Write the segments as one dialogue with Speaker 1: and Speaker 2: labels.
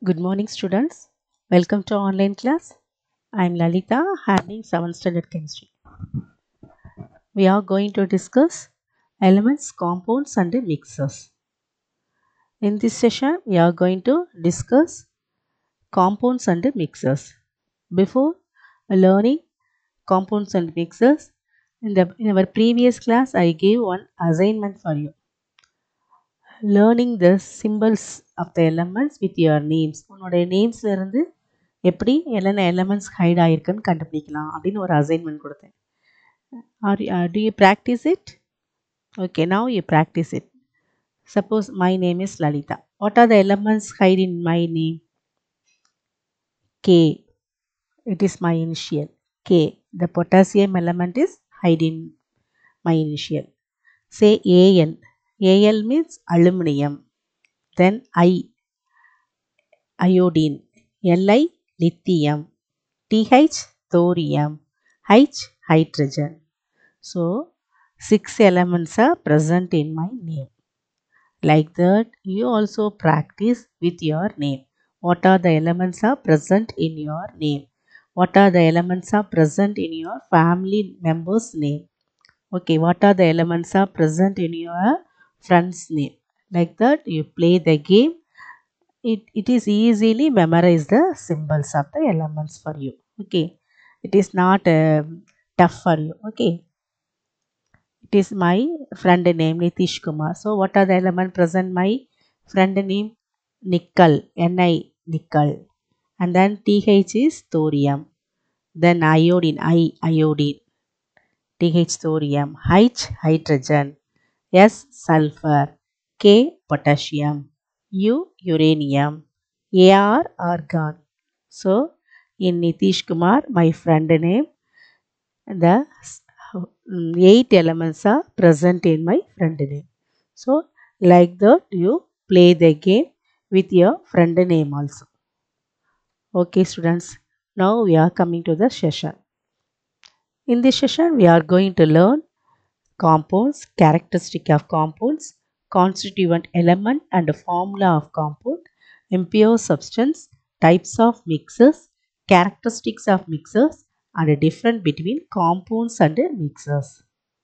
Speaker 1: Good morning, students. Welcome to online class. I am Lalita, handling 7th standard chemistry. We are going to discuss elements, compounds, and mixers. In this session, we are going to discuss compounds and mixers. Before learning compounds and mixers, in, the, in our previous class, I gave one assignment for you. Learning the symbols of the elements with your names உன்னுடைய நேம்ஸில் இருந்து எப்படி என்னென்ன elements height ஆகிருக்குன்னு கண்டுபிடிக்கலாம் அப்படின்னு ஒரு assignment கொடுத்தேன் are to you practise it okay now you practise it suppose my name is Lalitha what are the elements hide in my name K it is my initial K the potassium element is hide in my initial say AL Al means aluminum. Then I, iodine. Li, lithium. Th, thorium. H, hydrogen. So, six elements are present in my name. Like that, you also practice with your name. What are the elements are present in your name? What are the elements are present in your family member's name? Okay, what are the elements are present in your friend's name? Like that, you play the game. It, it is easily memorize the symbols of the elements for you. Okay, it is not uh, tough for you. Okay, it is my friend name Nitish Kumar. So, what are the element present? My friend name nickel, Ni nickel, and then Th is thorium, then iodine, I iodine, Th thorium, H hydrogen, S sulfur, K potassium, U uranium, Ar argon. So, in Nitish Kumar, my friend name, the eight elements are present in my friend name. So, like that, you play the game with your friend name also. Okay, students. Now we are coming to the session. In this session, we are going to learn compounds, characteristic of compounds, constituent element and formula of compound, impure substance, types of mixers, characteristics of mixers and a difference between compounds and mixers.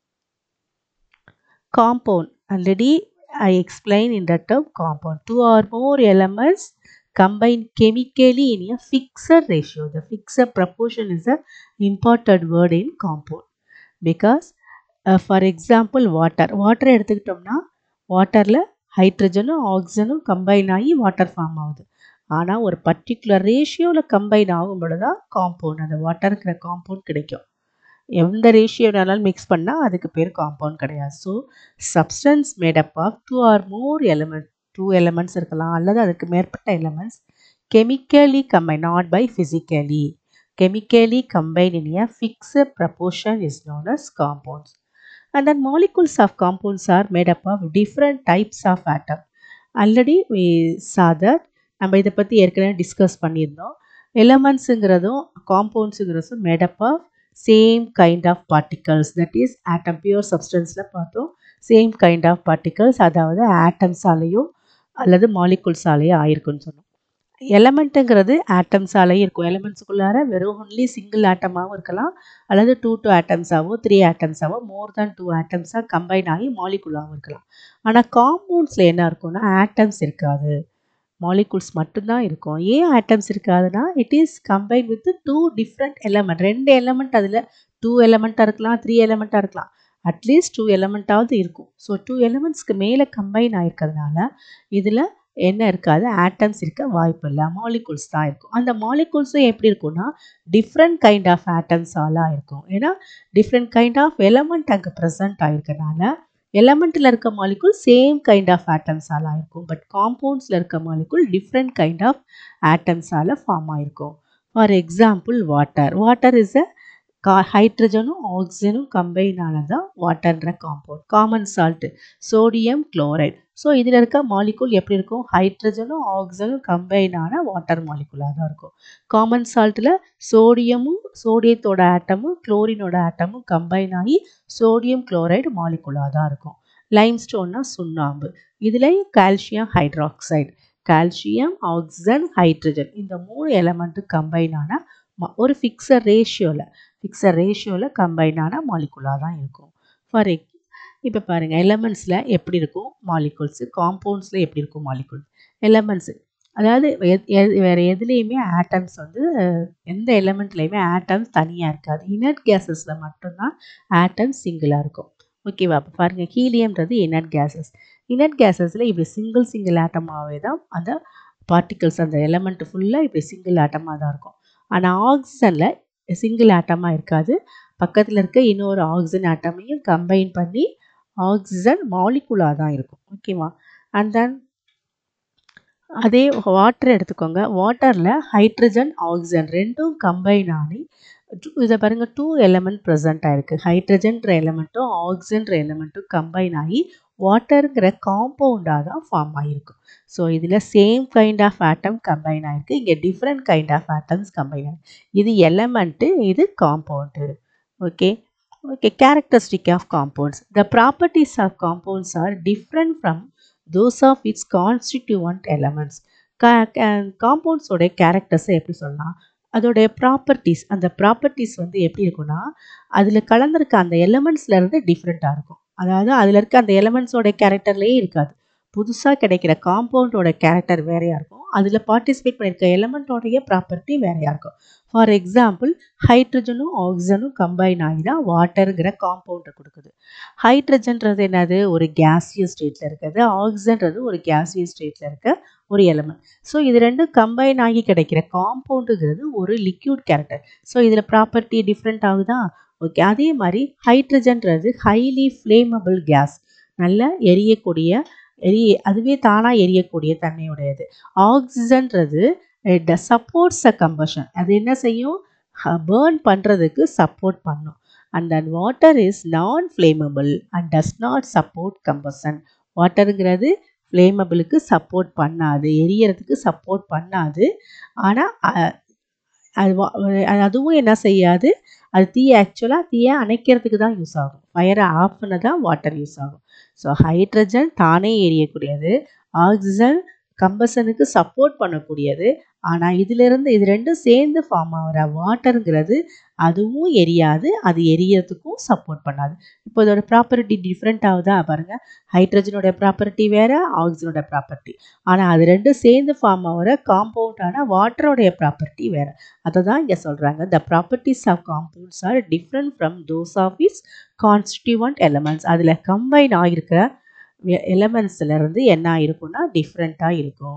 Speaker 1: Compound already I explained in the term compound. Two or more elements combine chemically in a fixed ratio. The fixed proportion is a important word in compound because for example water water எடுத்துக்கிட்டோம்னா வாட்டரில் ஹைட்ரஜனும் ஆக்சிஜனும் combine ஆகி water form ஆகுது ஆனால் ஒரு particular ரேஷியோவில் combine ஆகும் பொழுது தான் காம்பவுண்ட் அந்த வாட்டருங்கிற காம்பவுண்ட் கிடைக்கும் எந்த ரேஷியோனாலும் மிக்ஸ் பண்ணால் அதுக்கு பேர் காம்பவுண்ட் கிடையாது so substance made up of two or more element two elements இருக்கலாம் அல்லது அதுக்கு மேற்பட்ட elements chemically combine not by physically chemically combined in a fixed proportion is known as compounds. And then molecules of compounds are made up of different types of atom. Already we saw that நம்ம இதை பற்றி ஏற்கனவே discuss பண்ணியிருந்தோம் எலமெண்ட்ஸுங்கிறதும் காம்பவுண்ட்ஸுங்கிறதும் made up of same kind of particles that is atom pure சப்ஸ்டன்ஸில் பார்த்தோம் same kind of particles அதாவது ஆட்டம்ஸாலேயும் அல்லது மாலிகுல்ஸாலேயும் ஆயிருக்குன்னு சொன்னோம் எலமெண்ட்டுங்கிறது ஆட்டம்ஸாலேயும் இருக்கும் எலமெண்ட்ஸுக்குள்ளார வெறும் ஒன்லி சிங்கிள் ஆட்டமாகவும் இருக்கலாம் அல்லது டூ டூ ஆட்டம்ஸாவோ த்ரீ ஆட்டம்ஸாவோ மோர் தேன் டூ ஆட்டம்ஸாக கம்பைன் ஆகி மாலிகுலாகவும் இருக்கலாம் ஆனால் காம்பவுண்ட்ஸில் என்ன இருக்கும்னா ஆட்டம்ஸ் இருக்காது மாலிகுல்ஸ் மட்டும்தான் இருக்கும் ஏன் ஆட்டம்ஸ் இருக்காதுன்னா it is combine with two different element ரெண்டு எலமெண்ட் அதில் டூ எலமெண்ட்டாக இருக்கலாம் த்ரீ எலமெண்ட்டாக இருக்கலாம் அட்லீஸ்ட் டூ எலமெண்ட்டாவது இருக்கும் ஸோ டூ எலமெண்ட்ஸ்க்கு மேலே கம்பைன் ஆகிருக்கிறதுனால இதில் என்ன இருக்காது ஆட்டம்ஸ் இருக்க வாய்ப்பு இல்லை மாலிகுல்ஸ் தான் இருக்கும் அந்த மாலிகுல்ஸும் எப்படி இருக்கும்னா டிஃப்ரெண்ட் கைண்ட் ஆஃப் ஆட்டம்ஸாலாம் இருக்கும் ஏன்னா டிஃப்ரெண்ட் கைண்ட் ஆஃப் எலமெண்ட் அங்கே ப்ரெசன்ட் ஆகிருக்கனால எலமெண்ட்டில் இருக்க மாலிகுல் சேம் கைண்ட் ஆஃப் ஆட்டம்ஸாலாம் இருக்கும் பட் காம்பவுண்ட்ஸில் இருக்க மாலிகுல் டிஃப்ரெண்ட் கைண்ட் ஆஃப் ஆட்டம்ஸால் ஃபார்ம் ஆகிருக்கும் for example water water is a கா ஹைட்ரஜனும் ஆக்சிஜனும் கம்பைன் ஆனதான் வாட்டர்ன்ற compound common salt sodium chloride so இதில் இருக்க மாலிகுல் எப்படி இருக்கும் ஹைட்ரஜனும் ஆக்சிஜனும் கம்பைன் ஆன வாட்டர் மாலிகுலாக தான் இருக்கும் காமன் சால்ட்டில் சோடியமும் சோடியத்தோட ஆட்டமும் குளோரினோட ஆட்டமும் கம்பைன் ஆகி சோடியம் குளோரைடு மாலிகுலாக தான் இருக்கும் லைம் ஸ்டோன்னா சுண்ணாம்பு இதுலேயும் calcium hydroxide calcium oxygen hydrogen இந்த மூணு எலமெண்ட்டும் கம்பைன் ஆன ஒரு ஃபிக்ஸட் ரேஷியோவில் ஃபிக்ஸட் ரேஷியோவில் கம்பைன் ஆன மாலிகுலாக தான் இருக்கும் ஃபார் எக் இப்போ பாருங்கள் எலமெண்ட்ஸில் எப்படி இருக்கும் மாலிகுல்ஸு காம்பவுண்ட்ஸில் எப்படி இருக்கும் மாலிகுல்ஸ் எலமெண்ட்ஸு அதாவது வேறு எதுலேயுமே ஆட்டம்ஸ் வந்து எந்த எலமெண்ட்லேயுமே ஆட்டம்ஸ் தனியாக இருக்காது இனர்ட் கேஸஸில் மட்டும்தான் ஆட்டம்ஸ் சிங்கிளாக இருக்கும் ஓகேவா அப்போ பாருங்கள் ஹீலியம்ன்றது இனர்ட் கேஸஸ் இனர்ட் கேஸஸில் இப்படி சிங்கிள் சிங்கிள் ஆட்டமாகவே தான் அந்த பார்ட்டிகல்ஸ் அந்த எலமெண்ட் ஃபுல்லாக இப்படி சிங்கிள் ஆட்டமாக தான் இருக்கும் ஆனால் ஆக்சிஜனில் சிங்கிள் ஆட்டமாக இருக்காது பக்கத்தில் இருக்க இன்னொரு ஆக்சிஜன் ஆட்டமையும் கம்பைன் பண்ணி ஆக்சிஜன் மாலிகுலாக தான் இருக்கும் ஓகேவா அண்ட் தென் அதே வாட்டர் எடுத்துக்கோங்க வாட்டரில் ஹைட்ரஜன் ஆக்சிஜன் ரெண்டும் கம்பைன் ஆகி இதை பாருங்கள் டூ எலமெண்ட் ப்ரெசண்ட் ஆகிருக்கு ஹைட்ரஜன்ற எலமெண்ட்டும் ஆக்சிஜன்ற எலமெண்ட்டும் கம்பைன் ஆகி வாட்டருங்கிற காம்பவுண்டாக தான் ஃபார்ம் ஆகிருக்கும் ஸோ இதில் same kind of atom combine ஆகிருக்கு இங்கே different kind of atoms combine ஆகிருக்கு இது எலமெண்ட்டு இது compound okay okay characteristic of compounds the properties of compounds are different from those of its constituent elements காம்பவுண்ட்ஸோடைய கேரக்டர்ஸை எப்படி சொல்லலாம் அதோடைய ப்ராப்பர்ட்டிஸ் அந்த ப்ராப்பர்ட்டிஸ் வந்து எப்படி இருக்குன்னா அதில் கலந்துருக்க அந்த எலமெண்ட்ஸ்லேருந்து டிஃப்ரெண்ட்டாக இருக்கும் அதாவது அதில் இருக்க அந்த எலமெண்ட்ஸோட கேரக்டர்லேயே இருக்காது புதுசாக கிடைக்கிற காம்பவுண்டோட கேரக்டர் வேறையாக இருக்கும் அதில் பார்ட்டிசிபேட் பண்ணியிருக்க எலமெண்ட்டோடைய ப்ராப்பர்ட்டி வேறையாக இருக்கும் ஃபார் எக்ஸாம்பிள் ஹைட்ரஜனும் ஆக்சிஜனும் கம்பைன் ஆகி தான் வாட்டருங்கிற காம்பவுண்டை கொடுக்குது ஹைட்ரஜன்றது என்னது ஒரு கேஸியஸ் ஸ்டேட்டில் இருக்கிறது ஆக்சிஜன்றது ஒரு கேஸியஸ் ஸ்டேட்டில் இருக்க ஒரு எலமெண்ட் ஸோ இது ரெண்டும் கம்பைன் ஆகி கிடைக்கிற காம்பவுண்டுங்கிறது ஒரு லிக்யூட் கேரக்டர் ஸோ இதில் ப்ராப்பர்ட்டி டிஃப்ரெண்ட் ஆகுதா ஓகே அதே மாதிரி ஹைட்ரஜன்றது ஹைலி ஃப்ளேமபிள் கேஸ் நல்லா எரியக்கூடிய எரிய அதுவே தானாக எரியக்கூடிய தன்மையுடையது ஆக்சிஜன்றது சப்போர்ட்ஸ் அ கம்பஷன் அது என்ன செய்யும் பேர்ன் பண்ணுறதுக்கு சப்போர்ட் பண்ணும் and then water is non flammable and does not support combustion வாட்டருங்கிறது ஃப்ளேமபிளுக்கு சப்போர்ட் பண்ணாது எரியறதுக்கு சப்போர்ட் பண்ணாது ஆனால் அது அதுவும் என்ன செய்யாது அது தீயை ஆக்சுவலாக தீயை அணைக்கிறதுக்கு தான் யூஸ் ஆகும் ஃபயரை ஆஃப் பண்ண தான் வாட்டர் யூஸ் ஆகும் ஸோ ஹைட்ரஜன் தானே எரியக்கூடியது ஆக்சிஜன் கம்பஷனுக்கு சப்போர்ட் பண்ணக்கூடியது ஆனால் இதிலிருந்து இது ரெண்டும் சேர்ந்து ஃபார்ம் ஆகிற வாட்டருங்கிறது அதுவும் எரியாது அது எரியறதுக்கும் சப்போர்ட் பண்ணாது இப்போ இதோட ப்ராப்பர்ட்டி டிஃப்ரெண்ட் ஆகுதா பாருங்கள் ஹைட்ரஜனோட ப்ராப்பர்ட்டி வேறு ஆக்சிஜனோட ப்ராப்பர்ட்டி ஆனால் அது ரெண்டும் சேர்ந்து ஃபார்ம் ஆகிற காம்பவுண்டான வாட்டரோடைய ப்ராப்பர்ட்டி வேறு அதை தான் இங்கே சொல்கிறாங்க the properties of compounds are different from those of is constituent elements அதில் கம்பைன் ஆகிருக்கிற எலமெண்ட்ஸ்லேருந்து என்ன ஆயிருக்கும்னா டிஃப்ரெண்ட்டாக இருக்கும்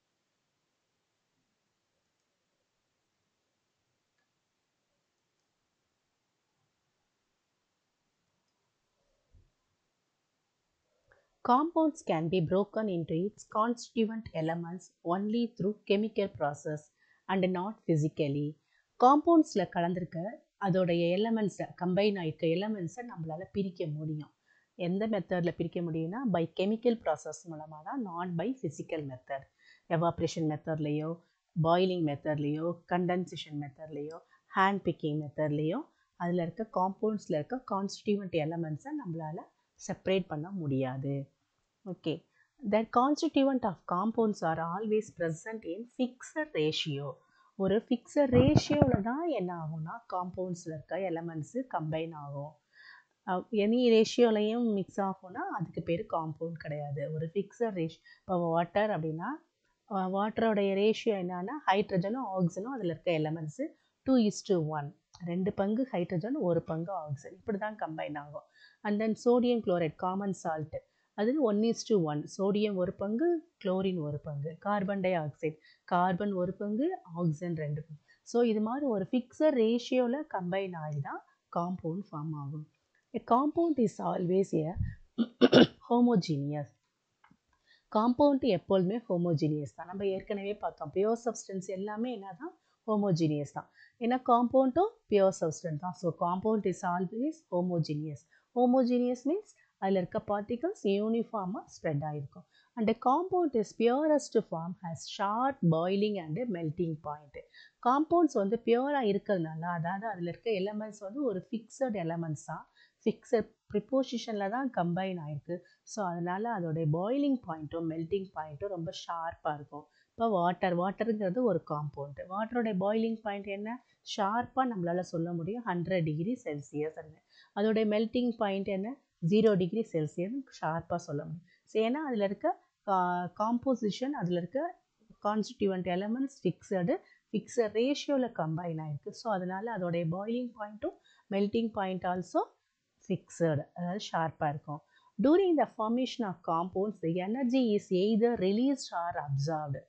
Speaker 1: Compounds can be broken into its constituent elements only through chemical process and not physically. காம்பவுண்ட்ஸில் கலந்துருக்க அதோடைய எலமெண்ட்ஸை கம்பைன் ஆகிருக்க எலமெண்ட்ஸை நம்மளால் பிரிக்க முடியும் எந்த மெத்தடில் பிரிக்க முடியும்னா பை கெமிக்கல் ப்ராசஸ் மூலமாக தான் not by physical method evaporation மெத்தட்லேயோ பாயிலிங் மெத்தட்லேயோ கண்டென்சேஷன் மெத்தட்லேயோ ஹேண்ட் பிக்கிங் மெத்தட்லேயோ அதில் இருக்க காம்பவுண்ட்ஸில் இருக்க கான்ஸ்டியூவன்ட் எலமெண்ட்ஸை நம்மளால் செப்பரேட் பண்ண முடியாது okay the constituent of compounds are always present in fixed ratio ஒரு ஃபிக்ஸட் ரேஷியோவில் தான் என்ன ஆகும்னா காம்பவுண்ட்ஸில் இருக்க எலமெண்ட்ஸு கம்பைன் ஆகும் எனி ரேஷியோலையும் மிக்ஸ் ஆகும்னா அதுக்கு பேர் காம்பவுண்ட் கிடையாது ஒரு ஃபிக்ஸட் ரேஷ் இப்போ வாட்டர் அப்படின்னா வாட்டரோடைய ரேஷியோ என்னன்னா ஹைட்ரஜனும் ஆக்சிஜனும் அதில் இருக்க elements two is to one ரெண்டு பங்கு ஹைட்ரஜன் ஒரு பங்கு ஆக்சிஜன் இப்படி தான் கம்பைன் ஆகும் and then sodium chloride common salt அது one is to one sodium ஒரு பங்கு குளோரின் ஒரு பங்கு கார்பன் டை ஆக்சைடு கார்பன் ஒரு பங்கு ஆக்சிஜன் ரெண்டு பங்கு ஸோ இது மாதிரி ஒரு ஃபிக்ஸட் ரேஷியோவில் கம்பைன் ஆகி தான் காம்பவுண்ட் ஃபார்ம் ஆகும் a compound is always a homogeneous compound எப்பொழுதுமே ஹோமோஜீனியஸ் தான் நம்ம ஏற்கனவே பார்த்தோம் பியோர் சப்ஸ்டன்ஸ் எல்லாமே என்ன தான் ஹோமோஜீனியஸ் தான் ஏன்னா காம்பவுண்டும் பியோர் சப்ஸ்டன்ஸ் தான் so compound is always homogeneous homogeneous means அதில் இருக்க பார்ட்டிகல்ஸ் யூனிஃபார்மாக ஸ்ப்ரெட் ஆகிருக்கும் and compound is purest form has sharp boiling and melting point compounds வந்து பியூராக இருக்கிறதுனால அதாவது அதில் இருக்க எலமெண்ட்ஸ் வந்து ஒரு ஃபிக்ஸட் எலமெண்ட்ஸ் தான் ஃபிக்ஸட் ப்ரிப்போசிஷனில் தான் கம்பைன் ஆயிருக்கு ஸோ அதனால் அதோடைய பாயிலிங் பாயிண்ட்டும் மெல்ட்டிங் பாயிண்ட்டும் ரொம்ப ஷார்ப்பாக இருக்கும் இப்போ வாட்டர் வாட்டருங்கிறது ஒரு காம்பவுண்டு வாட்டரோடைய பாயிலிங் பாயிண்ட் என்ன ஷார்ப்பாக நம்மளால் சொல்ல முடியும் ஹண்ட்ரட் டிகிரி செல்சியஸ் அதோடைய மெல்ட்டிங் பாயிண்ட் என்ன ஜீரோ டிகிரி செல்சியஸ் ஷார்ப்பாக சொல்ல முடியும் ஸோ ஏன்னா அதில் இருக்க காம்போசிஷன் அதில் இருக்க கான்ஸ்டிடியூவன்ட் எலமெண்ட்ஸ் ஃபிக்ஸடு ஃபிக்ஸட் ரேஷியோவில் கம்பைன் ஆயிருக்கு ஸோ அதனால் அதோடைய பாயிலிங் பாயிண்ட்டும் மெல்ட்டிங் பாயிண்ட் ஆல்சோ ஃபிக்ஸடு அதாவது ஷார்ப்பாக இருக்கும் during the formation of compounds the energy is either released or absorbed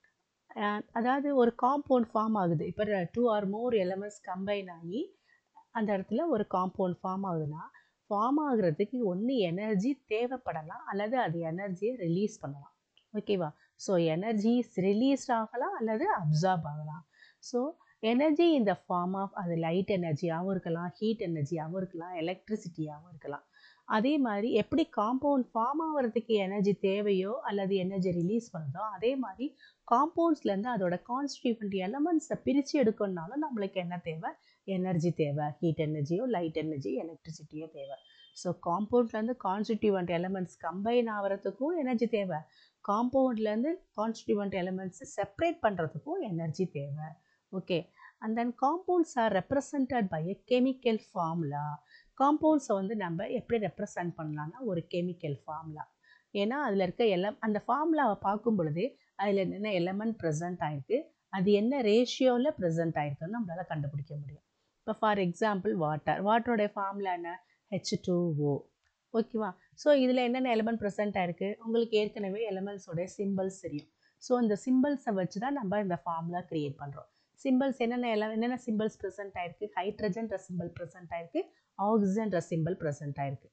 Speaker 1: அதாவது ஒரு காம்பவுண்ட் ஃபார்ம் ஆகுது இப்போ two or more elements combine ஆகி அந்த இடத்துல ஒரு காம்பவுண்ட் ஃபார்ம் ஆகுதுன்னா ஃபார்ம் ஆகுறதுக்கு ஒன்று எனர்ஜி தேவைப்படலாம் அல்லது அது எனர்ஜியை ரிலீஸ் பண்ணலாம் ஓகேவா ஸோ எனர்ஜிஸ் ரிலீஸ்ட் ஆகலாம் அல்லது அப்சார்ப் ஆகலாம் ஸோ எனர்ஜி இந்த ஃபார்ம் ஆஃப் அது லைட் எனர்ஜியாகவும் இருக்கலாம் ஹீட் எனர்ஜியாகவும் இருக்கலாம் எலக்ட்ரிசிட்டியாகவும் இருக்கலாம் அதே மாதிரி எப்படி காம்பவுண்ட் ஃபார்ம் ஆகிறதுக்கு எனர்ஜி தேவையோ அல்லது எனர்ஜி ரிலீஸ் பண்ணுதோ அதே மாதிரி காம்பவுண்ட்ஸ்லேருந்து அதோட கான்ஸ்டியூவன்ட் எலமெண்ட்ஸை பிரித்து எடுக்கணுனாலும் நம்மளுக்கு என்ன தேவை எனர்ஜி தேவை ஹீட் எனர்ஜியோ லைட் எனர்ஜி எலக்ட்ரிசிட்டியோ தேவை ஸோ காம்பவுண்ட்லேருந்து கான்ஸ்டியூவன்ட் எலமெண்ட்ஸ் கம்பைன் ஆகிறதுக்கும் எனர்ஜி தேவை காம்பவுண்ட்லேருந்து கான்ஸ்டியூவன்ட் எலமெண்ட்ஸை செப்பரேட் பண்ணுறதுக்கும் எனர்ஜி தேவை okay and then compounds are represented by a chemical formula காம்பவுண்ட்ஸை வந்து நம்ம எப்படி ரெப்ரசன்ட் பண்ணலாம்னா ஒரு கெமிக்கல் ஃபார்முலா ஏன்னா அதில் இருக்க எலம் அந்த ஃபார்முலாவை பார்க்கும் பொழுதே அதில் என்னென்ன எலமெண்ட் ப்ரெசென்ட் ஆயிருக்கு அது என்ன ரேஷியோவில் ப்ரெசென்ட் ஆயிருக்குன்னு நம்மளால் கண்டுபிடிக்க முடியும் இப்போ ஃபார் எக்ஸாம்பிள் வாட்டர் வாட்டரோடைய ஃபார்முலா என்ன ஹெச் டூ ஓ ஓகேவா ஸோ இதில் என்னென்ன எலமெண்ட் ப்ரெசென்ட் ஆயிருக்கு உங்களுக்கு ஏற்கனவே எலமெண்ட்ஸோடைய சிம்பிள்ஸ் தெரியும் ஸோ இந்த சிம்பிள்ஸை வச்சு தான் நம்ம இந்த ஃபார்முலா க்ரியேட் பண்ணுறோம் சிம்பிள்ஸ் என்னென்ன எல்லாம் என்னென்ன சிம்பிள்ஸ் ப்ரெசென்ட் ஆயிருக்கு ஹைட்ரஜன்ற சிம்பிள் ப்ரெசென்ட் ஆயிருக்கு ஆக்சிஜன்ற சிம்பிள் ப்ரெசென்ட் ஆயிருக்கு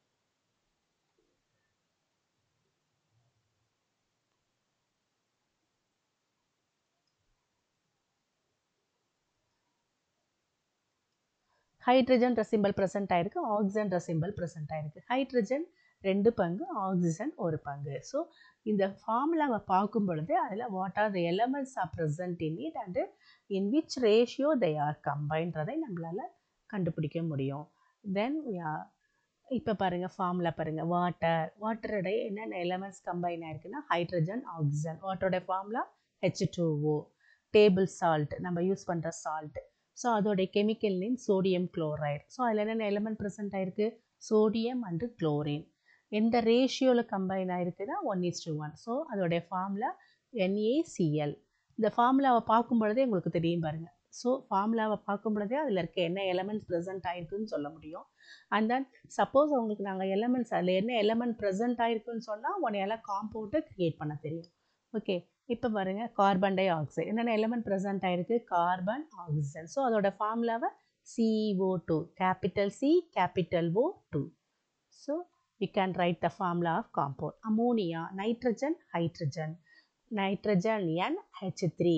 Speaker 1: ஹைட்ரஜன்ற சிம்பிள் ப்ரெசென்ட் ஆயிருக்கு ஆக்சிஜன்ற சிம்பிள் ப்ரெசென்ட் ஆயிருக்கு ஹைட்ரஜன் ரெண்டு பங்கு ஆக்சிஜன் ஒரு பங்கு ஸோ இந்த ஃபார்முலாவை பார்க்கும் பொழுது அதில் what are the elements are present in it and in which ratio they are கம்பைன்றதை நம்மளால் கண்டுபிடிக்க முடியும் தென் இப்போ பாருங்கள் ஃபார்முலா பாருங்கள் வாட்டர் வாட்டருடைய என்னென்ன எலமெண்ட்ஸ் கம்பைன் ஆயிருக்குன்னா ஹைட்ரஜன் ஆக்சிஜன் வாட்டரோட formula H two O table salt நம்ம யூஸ் பண்ணுற சால்ட் ஸோ அதோடைய chemical name sodium chloride so அதில் என்னென்ன எலமெண்ட் ப்ரெசென்ட் ஆயிருக்கு சோடியம் அண்டு குளோரின் எந்த ரேஷியோவில் கம்பைன் ஆயிருக்குன்னா one is to one so அதோடைய ஃபார்முலா என்ஏசிஎல் இந்த ஃபார்முலாவை பார்க்கும் பொழுதே உங்களுக்கு தெரியும் பாருங்கள் ஸோ ஃபார்முலாவை பார்க்கும் பொழுதே அதில் இருக்க என்ன எலமெண்ட்ஸ் ப்ரெசென்ட் ஆயிருக்குன்னு சொல்ல முடியும் அண்ட் தென் சப்போஸ் உங்களுக்கு நாங்கள் எலமெண்ட்ஸ் அதில் என்ன எலமெண்ட் ப்ரெசென்ட் ஆயிருக்குன்னு சொன்னால் ஒன் எல்லாம் காம்பவுண்டை க்ரியேட் பண்ண தெரியும் ஓகே இப்போ பாருங்கள் கார்பன் டை ஆக்சைடு என்னென்ன எலமெண்ட் ப்ரெசென்ட் ஆயிருக்கு கார்பன் ஆக்சிஜன் ஸோ அதோட ஃபார்முலாவை CO two capital C capital O two so we can write the formula of compound ammonia nitrogen hydrogen nitrogen NH3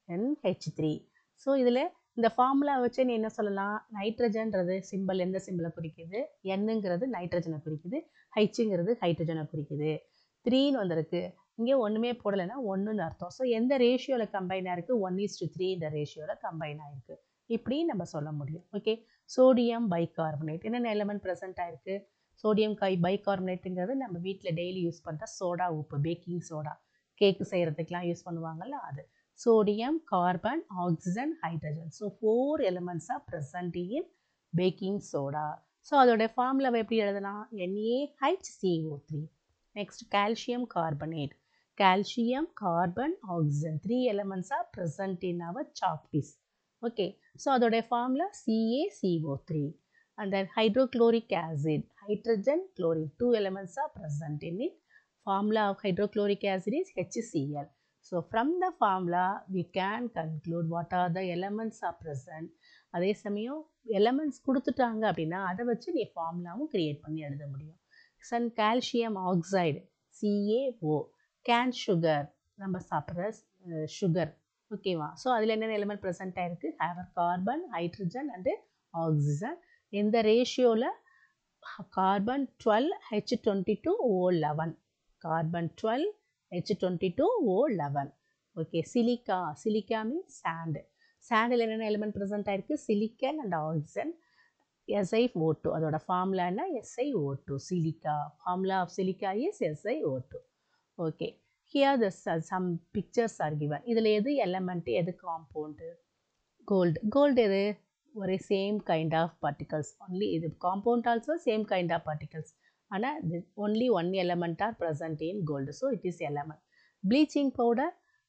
Speaker 1: NH3 so இதில் இந்த formula வச்சு நீ என்ன சொல்லலாம் நைட்ரஜன்றது சிம்பிள் எந்த சிம்பிளை குறிக்குது என்னங்கிறது நைட்ரஜனை குறிக்குது ஹைச்சுங்கிறது ஹைட்ரஜனை குறிக்குது த்ரீன்னு வந்திருக்கு இங்கே ஒன்றுமே போடலைன்னா ஒன்றுன்னு அர்த்தம் ஸோ எந்த ரேஷியோவில் கம்பைன் ஆயிருக்கு ஒன் இஸ் டு த்ரீ இந்த ரேஷியோவில் கம்பைன் ஆயிருக்கு இப்படி நம்ம சொல்ல முடியும் ஓகே சோடியம் பைகார்பனேட் என்னென்ன எலமெண்ட் ப்ரெசென்ட் ஆயிருக்கு சோடியம் கை பைகார்பனேட்டுங்கிறது நம்ம வீட்டில் டெய்லி யூஸ் பண்ணுற சோடா உப்பு பேக்கிங் சோடா கேக்கு செய்கிறதுக்கெலாம் யூஸ் பண்ணுவாங்கல்ல அது sodium carbon oxygen hydrogen so four elements are present in baking soda so அதோடைய ஃபார்முலாவை எப்படி எழுதலாம் NaHCO3 three next calcium carbonate calcium carbon oxygen three elements are present in our chalk piece okay so அதோடைய formula CaCO3 three and then hydrochloric acid hydrogen chlorine two elements are present in it formula of hydrochloric acid is HCl so from the formula we can conclude what are the elements are present அதே சமயம் elements கொடுத்துட்டாங்க அப்படின்னா அதை வச்சு நீ ஃபார்முலாவும் create பண்ணி எழுத முடியும் சன் calcium oxide CaO cane sugar நம்ம சாப்பிட்ற சுகர் ஓகேவா ஸோ அதில் என்னென்ன எலிமெண்ட் ப்ரெசென்ட் ஆயிருக்கு ஹேவர் கார்பன் ஹைட்ரஜன் அண்டு ஆக்சிஜன் இந்த ரேஷியோவில் carbon twelve H twenty two O eleven carbon twelve H twenty two O eleven okay silica silica means sand சாண்டில் என்னென்ன எலிமெண்ட் ப்ரெசென்ட் ஆயிருக்கு silicon and oxygen Si O two அதோட ஃபார்முலானா Si O two silica formula of silica is Si O two okay here the some pictures are given இதில் எது element எது compound gold gold எது ஒரே same kind of particles only இது compound also same kind of particles ஆனால் இது only one element are present in gold so it is element bleaching powder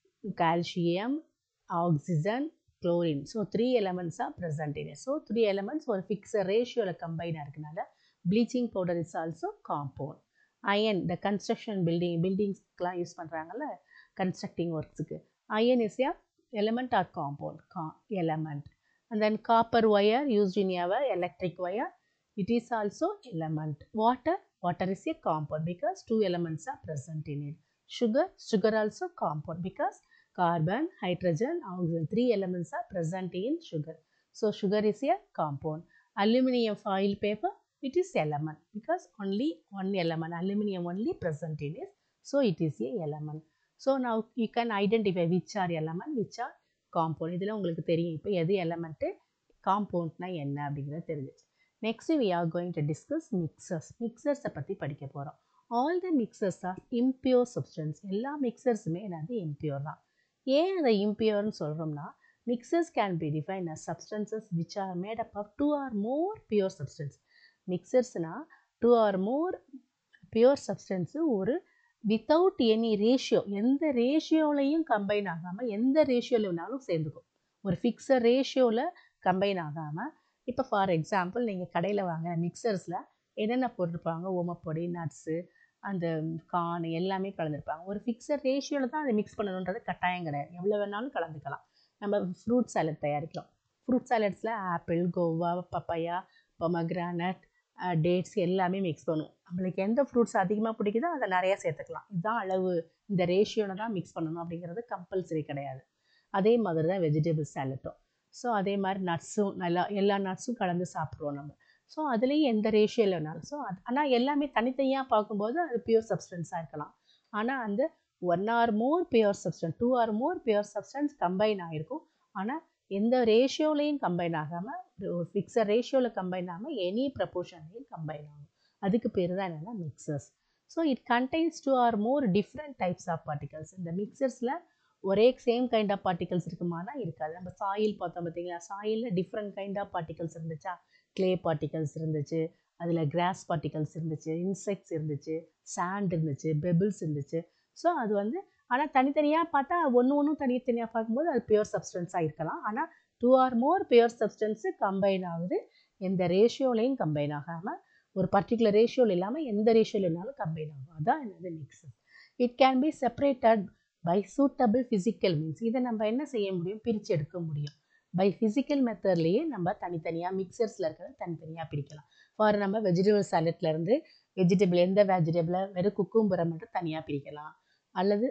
Speaker 1: calcium oxygen chlorine. So, three elements are present in it. So, three elements ஒரு fixed ratio combine இருக்கனால bleaching powder is also compound. Iron, the construction building, buildingsக்குலாம் use பண்ணுறாங்கல்ல constructing worksக்கு. Iron is a element or compound, element. And then copper wire used in our electric wire, it is also element. Water, water is a compound because two elements are present in it. Sugar, sugar also compound because carbon, hydrogen, oxygen, three elements are present in sugar. So, sugar is a compound. Aluminium foil paper, it is element because only one element, aluminium only present in it. So, it is a element. So, now you can identify which are element, which are compound. இதில் உங்களுக்கு தெரியும் இப்போ எது element காம்பவுண்ட்னா என்ன அப்படிங்கிறது தெரிஞ்சிச்சு next we are going to discuss mixtures மிக்சர்ஸை பற்றி படிக்க போகிறோம் all the mixtures are impure substance எல்லா மிக்சர்ஸுமே என்னது இம்பியூர் தான் ஏன் அதை இம்பியூர்னு சொல்கிறோம்னா mixtures can be define as substances which are made up of two or more pure substance மிக்சர்ஸ்னால் two or more pure substance ஒரு வித்தவுட் எனி ரேஷியோ எந்த ரேஷியோலையும் கம்பைன் ஆகாமல் எந்த ரேஷியோவில் வேணாலும் சேர்ந்துக்கும் ஒரு ஃபிக்ஸட் ரேஷியோவில் கம்பைன் ஆகாமல் இப்போ ஃபார் எக்ஸாம்பிள் நீங்கள் கடையில் வாங்க மிக்சர்ஸில் என்னென்ன போட்டிருப்பாங்க ஓமப்பொடி நட்ஸு அந்த கான் எல்லாமே கலந்துருப்பாங்க ஒரு ஃபிக்ஸட் ரேஷியோவில் தான் அதை மிக்ஸ் பண்ணணுன்றது கட்டாயம் கிடையாது எவ்வளோ வேணாலும் கலந்துக்கலாம் நம்ம ஃப்ரூட் சாலட் தயாரிக்கிறோம் ஃப்ரூட் சாலட்ஸில் apple guava papaya pomegranate dates எல்லாமே மிக்ஸ் பண்ணுவோம் நம்மளுக்கு எந்த ஃப்ரூட்ஸ் அதிகமாக பிடிக்குதோ அதை நிறையா சேர்த்துக்கலாம் இதுதான் அளவு இந்த ரேஷியோவில் தான் மிக்ஸ் பண்ணணும் அப்படிங்கிறது கம்பல்சரி கிடையாது அதே மாதிரி தான் வெஜிடபிள் சாலட்டும் ஸோ அதே மாதிரி நட்ஸும் நல்லா எல்லா நட்ஸும் கலந்து சாப்பிட்ருவோம் நம்ம ஸோ அதுலேயும் எந்த ரேஷியோவில் வேணாலும் ஸோ அது ஆனால் எல்லாமே தனித்தனியாக பார்க்கும்போது அது பியூர் சப்ஸ்டன்ஸாக இருக்கலாம் ஆனால் அந்த one or more pure substance two or more pure substance combine ஆகிருக்கும் ஆனால் எந்த ரேஷியோலையும் கம்பைன் ஆகாமல் ஒரு ஃபிக்ஸட் ரேஷியோவில் கம்பைன் ஆகாமல் எனி ப்ரப்போர்ஷன்லையும் கம்பைன் ஆகும் அதுக்கு பேர் தான் என்னென்னா mixtures so it contains two or more different types of particles இந்த மிக்சர்ஸில் ஒரே சேம் கைண்ட் ஆஃப் பார்ட்டிகல்ஸ் இருக்குமானா இருக்காது நம்ம சாயில் பார்த்தோம் பார்த்தீங்களா சாயிலில் டிஃப்ரெண்ட் கைண்ட் ஆஃப் பார்ட்டிகல்ஸ் இருந்துச்சா கிளே பார்ட்டிகல்ஸ் இருந்துச்சு அதில் கிராஸ் பார்ட்டிகல்ஸ் இருந்துச்சு இன்செக்ட்ஸ் இருந்துச்சு சாண்ட் இருந்துச்சு பெபிள்ஸ் இருந்துச்சு ஸோ அது வந்து ஆனால் தனித்தனியாக பார்த்தா ஒன்று ஒன்றும் தனித்தனியாக பார்க்கும்போது அது பியூர் சப்ஸ்டன்ஸாக இருக்கலாம் ஆனால் two or more pure substance combine ஆகுது எந்த ரேஷியோலையும் கம்பைன் ஆகாமல் ஒரு பர்டிகுலர் ரேஷியோவில் இல்லாமல் எந்த ரேஷியோவில் இருந்தாலும் கம்பைன் ஆகும் அதான் என்னது mixture it can be separated by suitable physical means இதை நம்ம என்ன செய்ய முடியும் பிரித்து எடுக்க முடியும் பை ஃபிசிக்கல் மெத்தட்லேயே நம்ம தனித்தனியாக மிக்சர்ஸில் இருக்கிறத தனித்தனியாக பிரிக்கலாம் ஃபார் நம்ம வெஜிடபிள் சாலட்லேருந்து வெஜிடபிள் எந்த வெஜிடபிளை வெறும் குக்கும்பரை மட்டும் தனியாக பிரிக்கலாம் அல்லது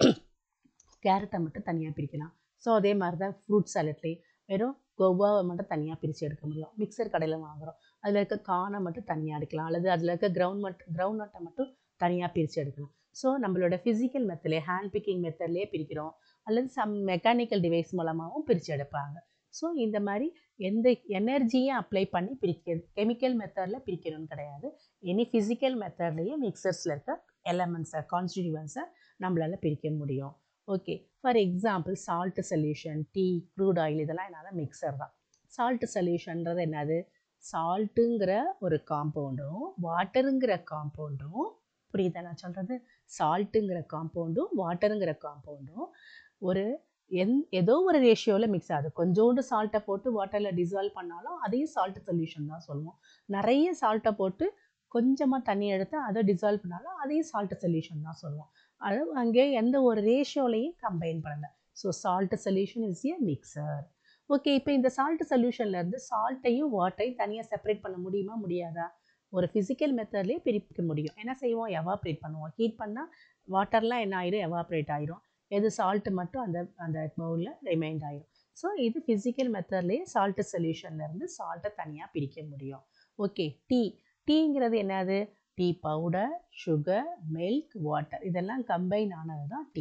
Speaker 1: கேரட்டை மட்டும் தனியாக பிரிக்கலாம் ஸோ அதே மாதிரி தான் ஃப்ரூட் சாலட்லேயே வெறும் கோவாவை மட்டும் தனியாக பிரித்து எடுக்க முடியும் மிக்சர் கடையில் வாங்குகிறோம் அதில் இருக்க கானை மட்டும் தனியாக எடுக்கலாம் அல்லது அதில் இருக்க கிரவுண்ட் மட் கிரவுண்ட் நட்டை மட்டும் தனியாக பிரித்து எடுக்கலாம் ஸோ நம்மளோட ஃபிசிக்கல் மெத்தட்லேயே ஹேண்ட் பிக்கிங் மெத்தட்லேயே பிரிக்கிறோம் அல்லது சம் மெக்கானிக்கல் டிவைஸ் மூலமாகவும் பிரித்து எடுப்பாங்க ஸோ இந்த மாதிரி எந்த எனர்ஜியும் அப்ளை பண்ணி பிரிக்கிறது கெமிக்கல் மெத்தடில் பிரிக்கணும்னு கிடையாது எனி ஃபிசிக்கல் மெத்தட்லேயே மிக்சர்ஸில் இருக்க எலமெண்ட்ஸை கான்ஸ்டிடியூவன்ஸை நம்மளால் பிரிக்க முடியும் okay for example salt solution tea crude oil இதெல்லாம் என்னன்னா மிக்சர் தான் சால்ட் சொல்யூஷன்றது என்னது சால்ட்டுங்கிற ஒரு காம்பவுண்டும் வாட்டருங்கிற காம்பவுண்டும் புரியுதா நான் சொல்கிறது சால்ட்டுங்கிற காம்பவுண்டும் வாட்டருங்கிற காம்பவுண்டும் ஒரு எந் ஏதோ ஒரு ரேஷியோவில் மிக்ஸ் ஆகுது கொஞ்சோண்டு சால்ட்டை போட்டு வாட்டரில் டிசால்வ் பண்ணாலும் அதையும் சால்ட் சொல்யூஷன் தான் சொல்லுவோம் நிறைய சால்ட்டை போட்டு கொஞ்சமாக தண்ணி எடுத்து அதை டிசால்வ் பண்ணாலும் அதையும் சால்ட் சொல்யூஷன் தான் சொல்லுவோம் அது அங்கே எந்த ஒரு ரேஷியோலையும் கம்பைன் பண்ணல so salt solution is a mixture okay இப்போ இந்த சால்ட் சொல்யூஷன்லேருந்து சால்ட்டையும் வாட்டரையும் தனியாக செப்பரேட் பண்ண முடியுமா முடியாதா ஒரு ஃபிசிக்கல் மெத்தட்லேயே பிரிக்க முடியும் என்ன செய்வோம் எவாப்ரேட் பண்ணுவோம் ஹீட் பண்ணால் வாட்டர்லாம் என்ன ஆயிடும் எவாப்ரேட் ஆயிரும் எது சால்ட்டு மட்டும் அந்த அந்த பவுலில் ரிமைண்ட் ஆயிரும் ஸோ இது ஃபிசிக்கல் மெத்தட்லேயே சால்ட்டு சொல்யூஷன்லேருந்து சால்ட்டை தனியாக பிரிக்க முடியும் ஓகே டீ டீங்கிறது என்னது tea powder sugar milk water இதெல்லாம் கம்பைன் ஆனது தான் டீ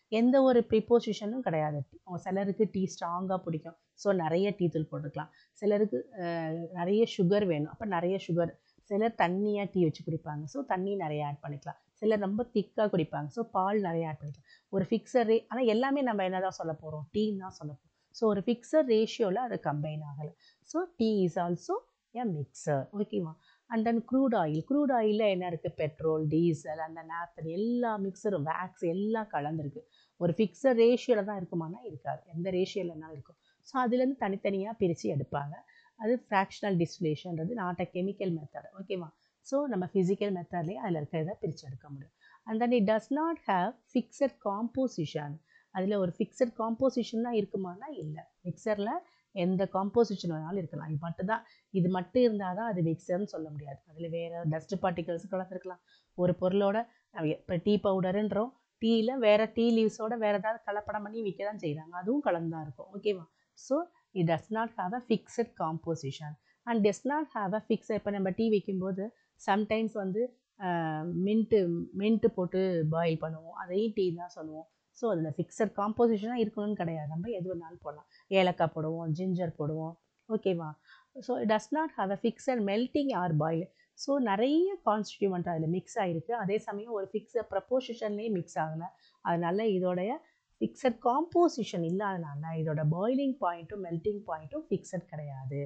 Speaker 1: எந்த ஒரு ப்ரிப்போசிஷனும் கிடையாது அவங்க சிலருக்கு டீ ஸ்ட்ராங்காக பிடிக்கும் ஸோ நிறைய டீ தூள் போட்டுக்கலாம் சிலருக்கு அஹ், நிறைய சுகர் வேணும் அப்போ நிறைய சுகர் சிலர் தண்ணியாக டீ வச்சு குடிப்பாங்க ஸோ தண்ணி நிறைய ஆட் பண்ணிக்கலாம் சிலர் ரொம்ப திக்காக குடிப்பாங்க ஸோ பால் நிறைய ஆட் பண்ணிக்கலாம் ஒரு ஃபிக்ஸர் ரே ஆனால் எல்லாமே நம்ம என்ன தான் சொல்ல போகிறோம் டீன்னு தான் சொல்ல போகிறோம் ஸோ ஒரு ஃபிக்ஸர் ரேஷியோவில் அது கம்பைன் ஆகலை so tea is also a mixture ஓகேவா and then crude oil crude ஆயிலில் என்ன இருக்குது பெட்ரோல் டீசல் அந்த நாப்தன் எல்லா மிக்சரும் வேக்ஸ் எல்லாம் கலந்துருக்கு ஒரு ஃபிக்ஸட் ரேஷியோவில் தான் இருக்குமானா இருக்காது எந்த ரேஷியோவில் வேணாலும் இருக்கும் ஸோ அதுலேருந்து தனித்தனியாக பிரித்து எடுப்பாங்க அது ஃப்ராக்ஷனல் டிஸ்டிலேஷன்றது நாட் அ கெமிக்கல் மெத்தட் ஓகேவா ஸோ நம்ம ஃபிசிக்கல் மெத்தட்லேயே அதில் இருக்கிறத பிரித்து எடுக்க முடியும் and then it does not have fixed composition அதில் ஒரு ஃபிக்ஸட் காம்போசிஷன் தான் இருக்குமானா இல்லை மிக்சரில் எந்த காம்போசிஷன் வேணாலும் இருக்கலாம் இது மட்டும் தான் இது மட்டும் இருந்தால் தான் அது மிக்சர்னு சொல்ல முடியாது அதில் வேறு டஸ்ட் பார்ட்டிகல்ஸ் கலந்துருக்கலாம் ஒரு பொருளோட இப்போ டீ பவுடருன்றோம் டீயில் வேறு டீ லீவ்ஸோட வேறு ஏதாவது கலப்படம் பண்ணி விற்க தான் செய்கிறாங்க அதுவும் கலந்து தான் இருக்கும் ஓகேவா so it does not have a fixed composition and does not have a fixed இப்போ நம்ம டீ வைக்கும்போது சம்டைம்ஸ் வந்து மின்ட்டு மின்ட்டு போட்டு பாயில் பண்ணுவோம் அதையும் டீ தான் சொல்லுவோம் ஸோ அதில் ஃபிக்ஸட் காம்போசிஷனாக இருக்கணும்னு கிடையாது நம்ம எது வேணாலும் போடலாம் ஏலக்காய் போடுவோம் ஜிஞ்சர் போடுவோம் ஓகேவா so it does not have a fixed melting or boil so நிறைய கான்ஸ்டியூமெண்ட் அதில் மிக்ஸ் ஆகிருக்கு அதே சமயம் ஒரு ஃபிக்ஸட் ப்ரப்போசிஷன்லேயே மிக்ஸ் ஆகலை அதனால இதோடைய ஃபிக்ஸட் காம்போசிஷன் இல்லாதனால இதோட பாயிலிங் பாயிண்ட்டும் மெல்ட்டிங் பாயிண்ட்டும் ஃபிக்ஸட் கிடையாது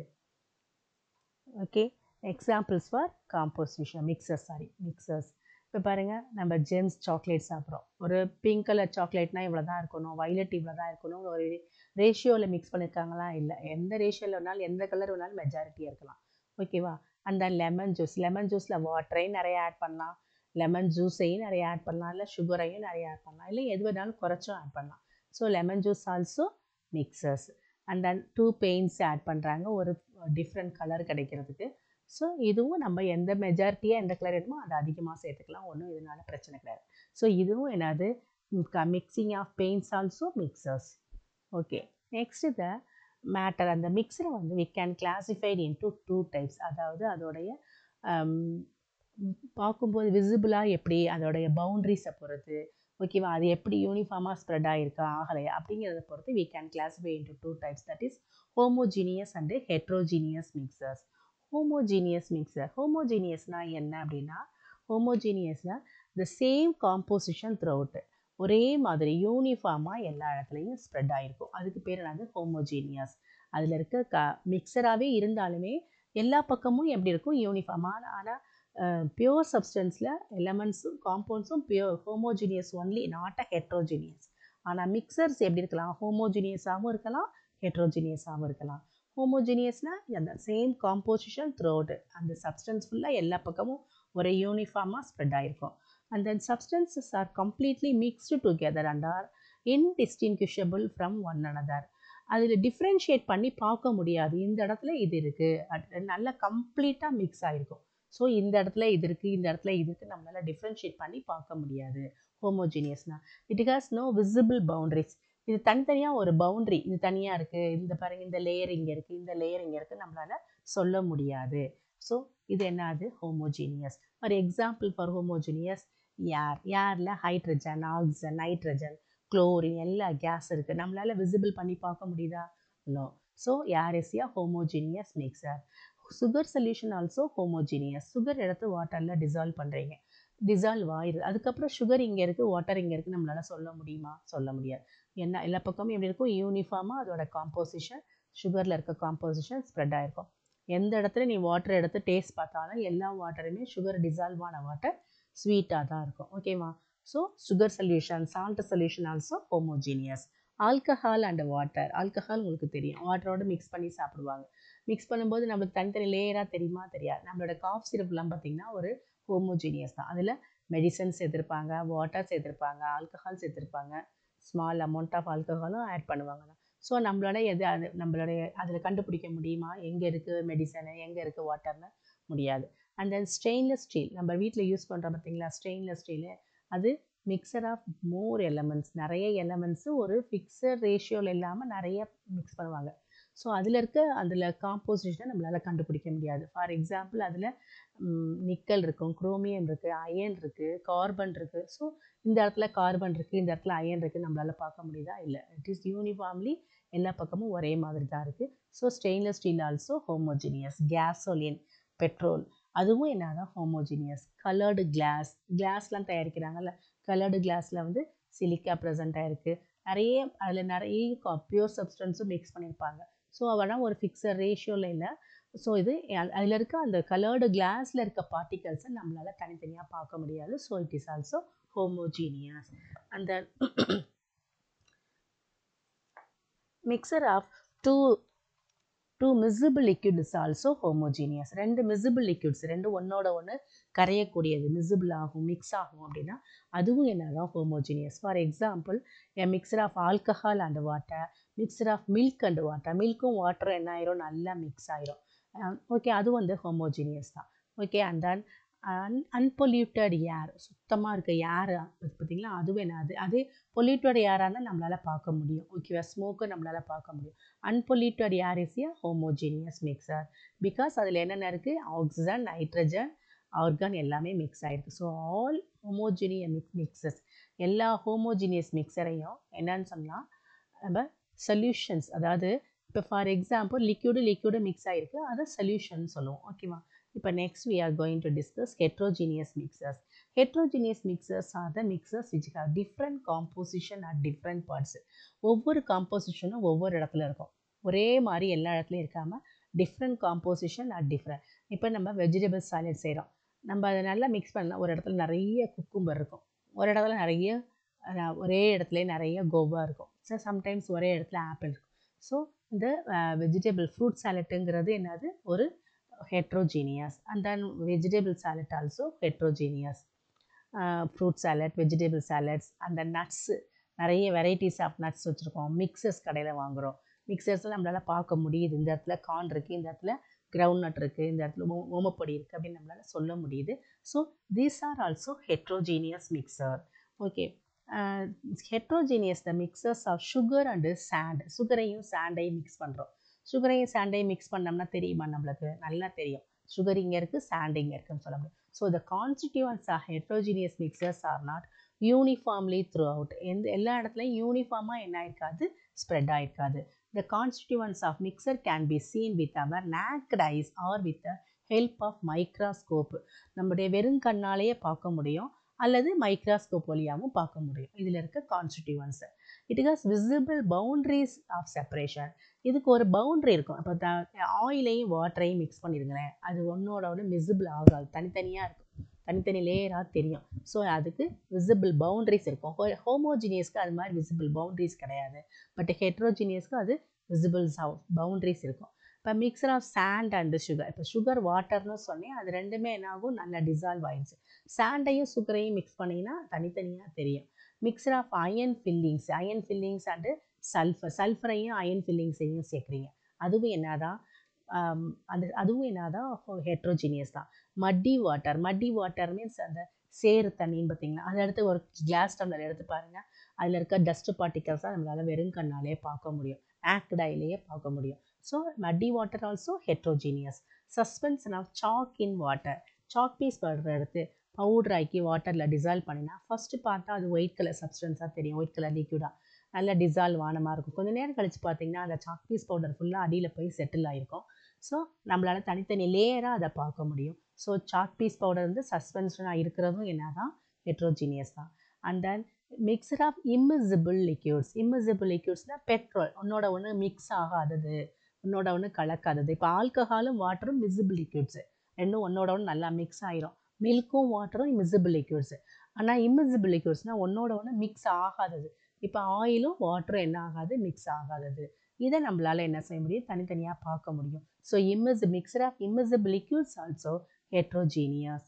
Speaker 1: okay examples for composition mixtures sorry mixtures இப்போ பாருங்கள் நம்ம ஜெம்ஸ் சாக்லேட் சாப்பிட்றோம் ஒரு பிங்க் கலர் சாக்லேட்னா இவ்வளோ தான் இருக்கணும் வைலட் இவ்வளோ தான் இருக்கணும் ஒரு ரேஷியோவில் மிக்ஸ் பண்ணியிருக்காங்களா இல்லை எந்த ரேஷியோவில் வேணாலும் எந்த கலர் வேணாலும் மெஜாரிட்டியாக இருக்கலாம் ஓகேவா and then lemon juice lemon ஜூஸில் வாட்டரையும் நிறைய ஆட் பண்ணலாம் லெமன் ஜூஸையும் நிறைய ஆட் பண்ணலாம் இல்லை சுகரையும் நிறைய ஆட் பண்ணலாம் இல்லை எது வேணாலும் குறைச்சும் ஆட் பண்ணலாம் so lemon juice also mixtures and then two paints add பண்ணுறாங்க ஒரு டிஃப்ரெண்ட் கலர் கிடைக்கிறதுக்கு ஸோ இதுவும் நம்ம எந்த மெஜாரிட்டியாக எந்த கலர் வேணுமோ அதை அதிகமாக சேர்த்துக்கலாம் ஒன்றும் இதனால பிரச்சனை கிடையாது ஸோ இதுவும் என்னது mixing of paints also mixtures okay next the matter அந்த மிக்சரை வந்து we can classified into two types அதாவது அதோடைய பார்க்கும்போது விசிபிளாக எப்படி அதோடைய பவுண்ட்ரிஸை பொறுத்து ஓகேவா அது எப்படி யூனிஃபார்மாக ஸ்ப்ரெட் ஆகிருக்கா ஆகலையா அப்படிங்கிறத பொறுத்து we can classify into two types that is homogeneous and heterogeneous mixtures homogeneous mixture ஹோமோஜீனியஸ்னால் என்ன அப்படின்னா ஹோமோஜீனியஸ்னால் the same composition throughout ஒரே மாதிரி யூனிஃபார்மாக எல்லா இடத்துலையும் ஸ்ப்ரெட் ஆகிருக்கும் அதுக்கு பேர் என்னது ஹோமோஜீனியஸ் அதில் இருக்க க மிக்சராகவே இருந்தாலுமே எல்லா பக்கமும் எப்படி இருக்கும் யூனிஃபார்மாக ஆனால் பியோர் சப்ஸ்டன்ஸில் எலமெண்ட்ஸும் காம்பவுண்ட்ஸும் pure homogeneous only not a heterogeneous ஆனால் மிக்சர்ஸ் எப்படி இருக்கலாம் ஹோமோஜீனியஸாகவும் இருக்கலாம் ஹெட்ரோஜீனியஸாகவும் இருக்கலாம் ஹோமோஜீனியஸ்னால் அந்த சேம் காம்போசிஷன் த்ரோட் அந்த சப்ஸ்டன்ஸ் ஃபுல்லாக எல்லா பக்கமும் ஒரே யூனிஃபார்மாக ஸ்ப்ரெட் ஆகிருக்கும் and then substances are completely mixed together and are indistinguishable from one another அதில் டிஃப்ரென்ஷியேட் பண்ணி பார்க்க முடியாது இந்த இடத்துல இது இருக்குது நல்லா கம்ப்ளீட்டாக மிக்ஸ் ஆகிருக்கும் ஸோ இந்த இடத்துல இது இருக்குது இந்த இடத்துல இது இருக்குது நம்மளால் டிஃப்ரென்ஷியேட் பண்ணி பார்க்க முடியாது ஹோமோஜீனியஸ்னா it has no visible boundaries இது தனித்தனியாக ஒரு பவுண்ட்ரி இது தனியாக இருக்குது இந்த பாருங்க இந்த லேயர் இங்கே இருக்குது இந்த லேயர் இங்கே இருக்குது நம்மளால் சொல்ல முடியாது ஸோ இது என்னது ஹோமோஜீனியஸ் ஒரு எக்ஸாம்பிள் ஃபார் ஹோமோஜீனியஸ் ஏர் ஏரில் ஹைட்ரஜன் ஆக்சிஜன் நைட்ரஜன் குளோரின் எல்லா கேஸ் இருக்குது நம்மளால் விசிபிள் பண்ணி பார்க்க முடியுதா no so air is a homogeneous mixture sugar solution also homogeneous sugar எடுத்து வாட்டரில் டிசால்வ் பண்ணுறீங்க டிசால்வ் ஆயிடுது அதுக்கப்புறம் சுகர் இங்கே இருக்குது வாட்டர் இங்கே இருக்குது நம்மளால் சொல்ல முடியுமா சொல்ல முடியாது என்ன எல்லா பக்கமும் எப்படி இருக்கும் யூனிஃபார்மாக அதோட காம்போசிஷன் சுகரில் இருக்க காம்போசிஷன் ஸ்ப்ரெட் ஆகிருக்கும் எந்த இடத்துல நீ வாட்டர் எடுத்து டேஸ்ட் பார்த்தாலும் எல்லா வாட்டருமே சுகர் டிசால்வ் ஆன வாட்டர் ஸ்வீட்டாக தான் இருக்கும் ஓகேவா so sugar solution salt solution also homogeneous alcohol and water alcohol உங்களுக்கு தெரியும் வாட்டரோட மிக்ஸ் பண்ணி சாப்பிடுவாங்க மிக்ஸ் பண்ணும்போது நம்மளுக்கு தனித்தனி லேயராக தெரியுமா தெரியாது நம்மளோட காஃப் சிரப்லாம் பார்த்திங்கன்னா ஒரு ஹோமோஜீனியஸ் தான் அதில் மெடிசன்ஸ் சேர்த்துருப்பாங்க வாட்டர் சேர்த்துருப்பாங்க ஆல்கஹால் சேர்த்துருப்பாங்க ஸ்மால் அமௌண்ட் ஆஃப் ஆல்கஹாலும் ஆட் பண்ணுவாங்க தான் ஸோ நம்மளோட எது அது நம்மளுடைய அதில் கண்டுபிடிக்க முடியுமா எங்கே இருக்குது மெடிசனு எங்கே இருக்குது வாட்டர்னு முடியாது அண்ட் தென் ஸ்டெயின்லெஸ் ஸ்டீல் நம்ம வீட்டில் யூஸ் பண்ணுறோம் பார்த்தீங்களா ஸ்டெயின்லெஸ் ஸ்டீலு அது மிக்சர் ஆஃப் மோர் எலமெண்ட்ஸ் நிறைய எலமெண்ட்ஸு ஒரு ஃபிக்ஸட் ரேஷியோவில் இல்லாமல் நிறைய மிக்ஸ் பண்ணுவாங்க ஸோ அதில் இருக்க அதில் காம்போசிஷனை நம்மளால் கண்டுபிடிக்க முடியாது ஃபார் எக்ஸாம்பிள் அதில் நிக்கல் இருக்கும் குரோமியம் இருக்குது அயன் இருக்குது கார்பன் இருக்குது ஸோ இந்த இடத்துல கார்பன் இருக்குது இந்த இடத்துல அயன் இருக்குது நம்மளால் பார்க்க முடியுதா இல்லை இட் இஸ் யூனிஃபார்ம்லி எல்லா பக்கமும் ஒரே மாதிரி தான் இருக்குது so stainless steel also homogeneous gasoline petrol அதுவும் என்னதான் ஹோமோஜினியஸ் கலர்டு கிளாஸ் கிளாஸ்லாம் தயாரிக்கிறாங்கல்ல கலர்டு கிளாஸில் வந்து சிலிக்கா ப்ரெசண்ட் ஆகிருக்கு நிறைய அதில் நிறைய பியூர் சப்ஸ்டன்ஸும் மிக்ஸ் பண்ணியிருப்பாங்க ஸோ அவனால் ஒரு ஃபிக்ஸட் ரேஷியோவில் இல்லை ஸோ இது அதில் இருக்க அந்த கலர்டு கிளாஸில் இருக்க பார்ட்டிகல்ஸை நம்மளால் தனித்தனியாக பார்க்க முடியாது so it is also homogeneous and then mixture of two two miscible liquid is also homogeneous ரெண்டு miscible liquids ரெண்டு ஒன்னோட ஒன்று கரையக்கூடியது miscible ஆகும் மிக்ஸ் ஆகும் அப்படின்னா அதுவும் என்னதான் homogeneous for example a mixture of alcohol and water mixture of milk and water மில்க்கும் வாட்டரும் என்ன ஆயிரும் நல்லா மிக்ஸ் ஆயிரும் ஓகே அது வந்து homogeneous தான் okay and then un unpolluted air சுத்தமாக இருக்க ஏர் பார்த்தீங்களா அதுவும் என்ன அது அதே பொல்யூட்டட் ஏராக இருந்தால் நம்மளால் பார்க்க முடியும் ஓகேவா ஸ்மோக்கை நம்மளால் பார்க்க முடியும் unpolluted air is a homogeneous mixture because அதில் என்னென்ன இருக்குது ஆக்சிஜன் நைட்ரஜன் ஆர்கான் எல்லாமே மிக்ஸ் ஆகிருக்கு so all homogeneous mix mixes எல்லா ஹோமோஜீனியஸ் மிக்சரையும் என்னன்னு சொன்னால் நம்ம சொல்யூஷன்ஸ் அதாவது இப்போ for example liquid liquid mix ஆகிருக்கு அதை சொல்யூஷன் சொல்லுவோம் ஓகேவா இப்போ next we are going to discuss heterogeneous mixers. Heterogeneous mixers are the mixers which have different composition at different parts. ஒவ்வொரு காம்போசிஷனும் ஒவ்வொரு இடத்துல இருக்கும் ஒரே மாதிரி எல்லா இடத்துலையும் இருக்காமல் டிஃப்ரெண்ட் காம்போசிஷன் அட் டிஃப்ரெண்ட் இப்போ நம்ம வெஜிடபிள் சாலட் செய்கிறோம் நம்ம அதை நல்லா மிக்ஸ் பண்ணலாம் ஒரு இடத்துல நிறைய குக்கும்பர் இருக்கும் ஒரு இடத்துல நிறைய ஒரே இடத்துல நிறைய கோவா இருக்கும் ஸோ சம்டைம்ஸ் ஒரே இடத்துல ஆப்பிள் இருக்கும் ஸோ இந்த வெஜிடபிள் ஃப்ரூட் சாலட்டுங்கிறது என்னது ஒரு heterogeneous and then vegetable salad also heterogeneous uh, fruit salad vegetable salads and then nuts நிறைய வெரைட்டிஸ் ஆஃப் நட்ஸ் வச்சுருக்கோம் மிக்சர்ஸ் கடையில் வாங்குகிறோம் மிக்சர்ஸில் நம்மளால் பார்க்க முடியுது இந்த இடத்துல கார்ன் இருக்குது இந்த இடத்துல கிரவுண்ட் நட் இருக்குது இந்த இடத்துல ஓ ஓமப்பொடி இருக்குது அப்படின்னு நம்மளால் சொல்ல முடியுது so these are also heterogeneous mixture okay heterogeneous the mixtures of sugar and sand சுகரையும் சாண்டையும் மிக்ஸ் பண்ணுறோம் சுகரையும் சாண்டையும் மிக்ஸ் பண்ணோம்னா தெரியுமா நம்மளுக்கு நல்லா தெரியும் சுகர் இங்கே இருக்குது சாண்ட் இங்கே இருக்குன்னு சொல்ல முடியும் so the constituents are heterogeneous mixtures are not uniformly throughout எந்த எல்லா இடத்துலையும் யூனிஃபார்மாக என்ன ஆயிருக்காது ஸ்ப்ரெட் ஆயிருக்காது the constituents of mixture can be seen with our naked eyes or with the help of microscope நம்முடைய வெறுங்கண்ணாலேயே பார்க்க முடியும் அல்லது மைக்ராஸ்கோப் வழியாகவும் பார்க்க முடியும் இதில் இருக்க கான்ஸ்டிடியூவன்ஸை it has visible boundaries of separation இதுக்கு ஒரு பவுண்ட்ரி இருக்கும் இப்போ த ஆயிலையும் வாட்டரையும் மிக்ஸ் பண்ணிடுங்களேன் அது ஒன்றோட ஒன்று விசிபிள் ஆகாது தனித்தனியாக இருக்கும் தனித்தனி லேயராக தெரியும் ஸோ அதுக்கு விசிபிள் பவுண்ட்ரிஸ் இருக்கும் ஹோமோஜினியஸ்க்கு அது மாதிரி விசிபிள் பவுண்ட்ரிஸ் கிடையாது பட் ஹெட்ரோஜினியஸ்க்கு அது விசிபிள் பவுண்ட்ரிஸ் இருக்கும் இப்போ mixture of sand and sugar இப்போ சுகர் வாட்டர்னு சொன்னேன் அது ரெண்டுமே என்னாகும் நல்லா டிசால்வ் ஆயிடுச்சு சாண்டையும் சுகரையும் மிக்ஸ் பண்ணிங்கன்னா தனித்தனியாக தெரியும் mixture of iron fillings iron fillings and sulphur சல்ஃபரையும் அயன் ஃபில்லிங்ஸையும் சேர்க்குறீங்க அதுவும் என்னதான் அந்த அதுவும் என்னதான் ஹெட்ரோஜீனியஸ் தான் மட்டி வாட்டர் மட்டி வாட்டர் மீன்ஸ் அந்த சேறு தண்ணின்னு பார்த்தீங்கன்னா அதை எடுத்து ஒரு கிளாஸ் டம்ளர் எடுத்து பாருங்கள் அதில் இருக்க டஸ்ட் பார்ட்டிகல்ஸாக நம்மளால் வெறும் கண்ணாலே பார்க்க முடியும் ஆக்டைலேயே பார்க்க முடியும் so muddy water also heterogeneous suspension of chalk in water chalk piece powder எடுத்து பவுடர் ஆக்கி வாட்டரில் டிசால்வ் பண்ணினா ஃபஸ்ட்டு பார்த்தா அது ஒயிட் கலர் சப்ஸ்டன்ஸாக தெரியும் ஒயிட் கலர் லிக்யூடாக நல்லா டிசால்வ் ஆன மாதிரி இருக்கும் கொஞ்சம் நேரம் கழித்து பார்த்தீங்கன்னா அந்த சாக் பீஸ் பவுடர் ஃபுல்லாக அடியில் போய் செட்டில் ஆகிருக்கும் ஸோ நம்மளால் தனித்தனி லேயராக அதை பார்க்க முடியும் ஸோ சாக் பீஸ் பவுடர் வந்து சஸ்பென்ஷனாக இருக்கிறதும் என்ன தான் ஹெட்ரோஜீனியஸ் தான் and then mixture of immiscible liquids immiscible லிக்யூட்ஸ்னால் பெட்ரோல் உன்னோட ஒன்று மிக்ஸ் ஆகாதது உன்னோட ஒன்று கலக்காதது இப்போ ஆல்கஹாலும் வாட்டரும் மிசிபிள் லிக்யூட்ஸு ரெண்டும் ஒன்னோட ஒன்று நல்லா மிக்ஸ் ஆயிரும் மில்க்கும் வாட்டரும் இமிசிபிள் லிக்யூட்ஸு ஆனால் இம்மிசிபிள் லிக்யூட்ஸ்னால் ஒன்னோட ஒன்று மிக்ஸ் ஆகாதது இப்போ ஆயிலும் வாட்டரும் என்ன ஆகாது மிக்ஸ் ஆகாதது இதை நம்மளால் என்ன செய்ய முடியும் தனித்தனியாக பார்க்க முடியும் so immis mixture of immiscible liquids also heterogeneous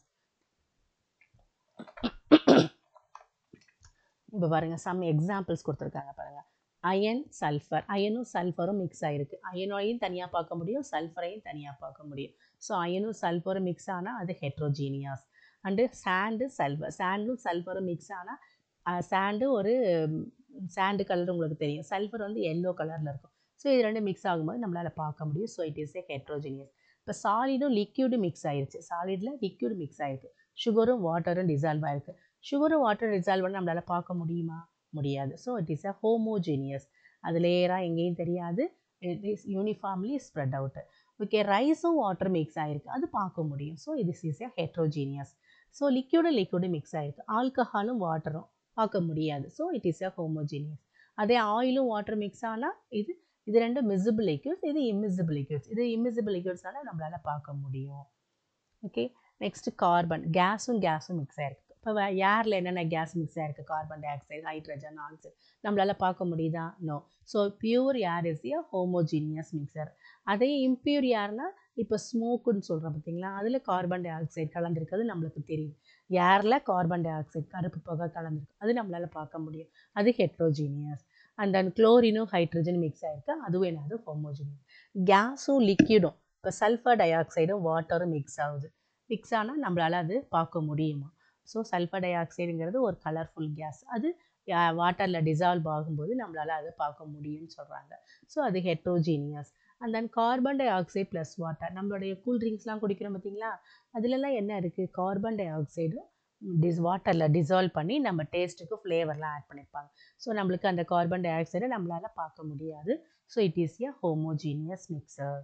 Speaker 1: இப்போ பாருங்கள் சம் எக்ஸாம்பிள்ஸ் கொடுத்துருக்காங்க பாருங்கள் அயன் சல்ஃபர் அயனும் சல்ஃபரும் மிக்ஸ் ஆகிருக்கு அயனோடையும் தனியாக பார்க்க முடியும் சல்ஃபரையும் தனியாக பார்க்க முடியும் ஸோ அயனும் சல்ஃபரும் மிக்ஸ் ஆனால் அது ஹெட்ரோஜீனியாஸ் அண்டு சாண்டு சல்ஃபர் சாண்டும் சல்ஃபரும் மிக்ஸ் ஆனால் சாண்டு ஒரு சாண்டு கலர் உங்களுக்கு தெரியும் சல்ஃபர் வந்து எல்லோ கலரில் இருக்கும் ஸோ ஸோ இது ரெண்டு மிக்ஸ் ஆகும்போது நம்மளால் பார்க்க முடியும் so it is a heterogeneous இப்போ சாலிடும் லிக்யூடும் மிக்ஸ் ஆயிருச்சு சாலிடில் லிக்யூடு மிக்ஸ் ஆயிருக்கு சுகரும் வாட்டரும் டிசால்வ் ஆயிருக்கு சுகரும் வாட்டரும் டிசால்வ் பண்ணி நம்மளால் பார்க்க முடியுமா முடியாது so it is a homogeneous அது லேயராக எங்கேயும் தெரியாது it is uniformly spread out okay ரைஸும் வாட்டர் மிக்ஸ் ஆகிருக்கு அது பார்க்க முடியும் ஸோ இது is a heterogeneous so liquid liquid mix ஆகிருக்கு ஆல்கஹாலும் வாட்டரும் பார்க்க முடியாது so it is a homogeneous அதே ஆயிலும் வாட்டர் மிக்ஸ் ஆனால் இது இது ரெண்டு மிசிபிள் லிக்யூட்ஸ் இது இம்மிசிபிள் லிக்யூட்ஸ் இது இம்மிசிபிள் லிக்யூட்ஸ்னால நம்மளால் பார்க்க முடியும் ஓகே நெக்ஸ்ட் கார்பன் கேஸும் கேஸும் மிக்ஸ் ஆகிருக்கு இப்போ ஏரில் என்னென்ன கேஸ் மிக்ஸ் ஆகிருக்கு carbon dioxide hydrogen oxide நம்மளால் பார்க்க முடியுதா no so pure air is a homogeneous mixture அதே இம்பியூர் ஏர்னா இப்போ ஸ்மோக்குன்னு சொல்கிறோம் பார்த்தீங்களா அதில் கார்பன் டை ஆக்சைடு கலந்துருக்கிறது நம்மளுக்கு தெரியுது ஏரில் கார்பன் டை ஆக்சைடு கருப்பு புகை கலந்துருக்கு அது நம்மளால் பார்க்க முடியும் அது ஹெட்ரோஜீனியஸ் அண்ட் தென் குளோரினும் ஹைட்ரஜன் மிக்ஸ் ஆகிருக்கு அதுவும் என்னது ஹோமோஜீனியஸ் கேஸும் லிக்யூடும் இப்போ சல்ஃபர் டை ஆக்சைடும் வாட்டரும் மிக்ஸ் ஆகுது மிக்ஸ் ஆனால் நம்மளால் அது பார்க்க முடியுமா ஸோ சல்ஃபர் டை ஆக்சைடுங்கிறது ஒரு கலர்ஃபுல் கேஸ் அது வாட்டரில் டிசால்வ் ஆகும்போது நம்மளால் அதை பார்க்க முடியும்னு சொல்கிறாங்க ஸோ அது heterogeneous and then carbon dioxide plus water நம்மளுடைய கூல் ட்ரிங்க்ஸ்லாம் குடிக்கிறோம் பார்த்தீங்களா அதுலலாம் என்ன இருக்குது கார்பன் டை ஆக்சைடும் டிஸ் வாட்டரில் டிசால்வ் பண்ணி நம்ம டேஸ்ட்டுக்கு ஃப்ளேவர்லாம் ஆட் பண்ணியிருப்பாங்க ஸோ நம்மளுக்கு அந்த கார்பன் டை ஆக்சைடை நம்மளால் பார்க்க முடியாது so it is a homogeneous mixture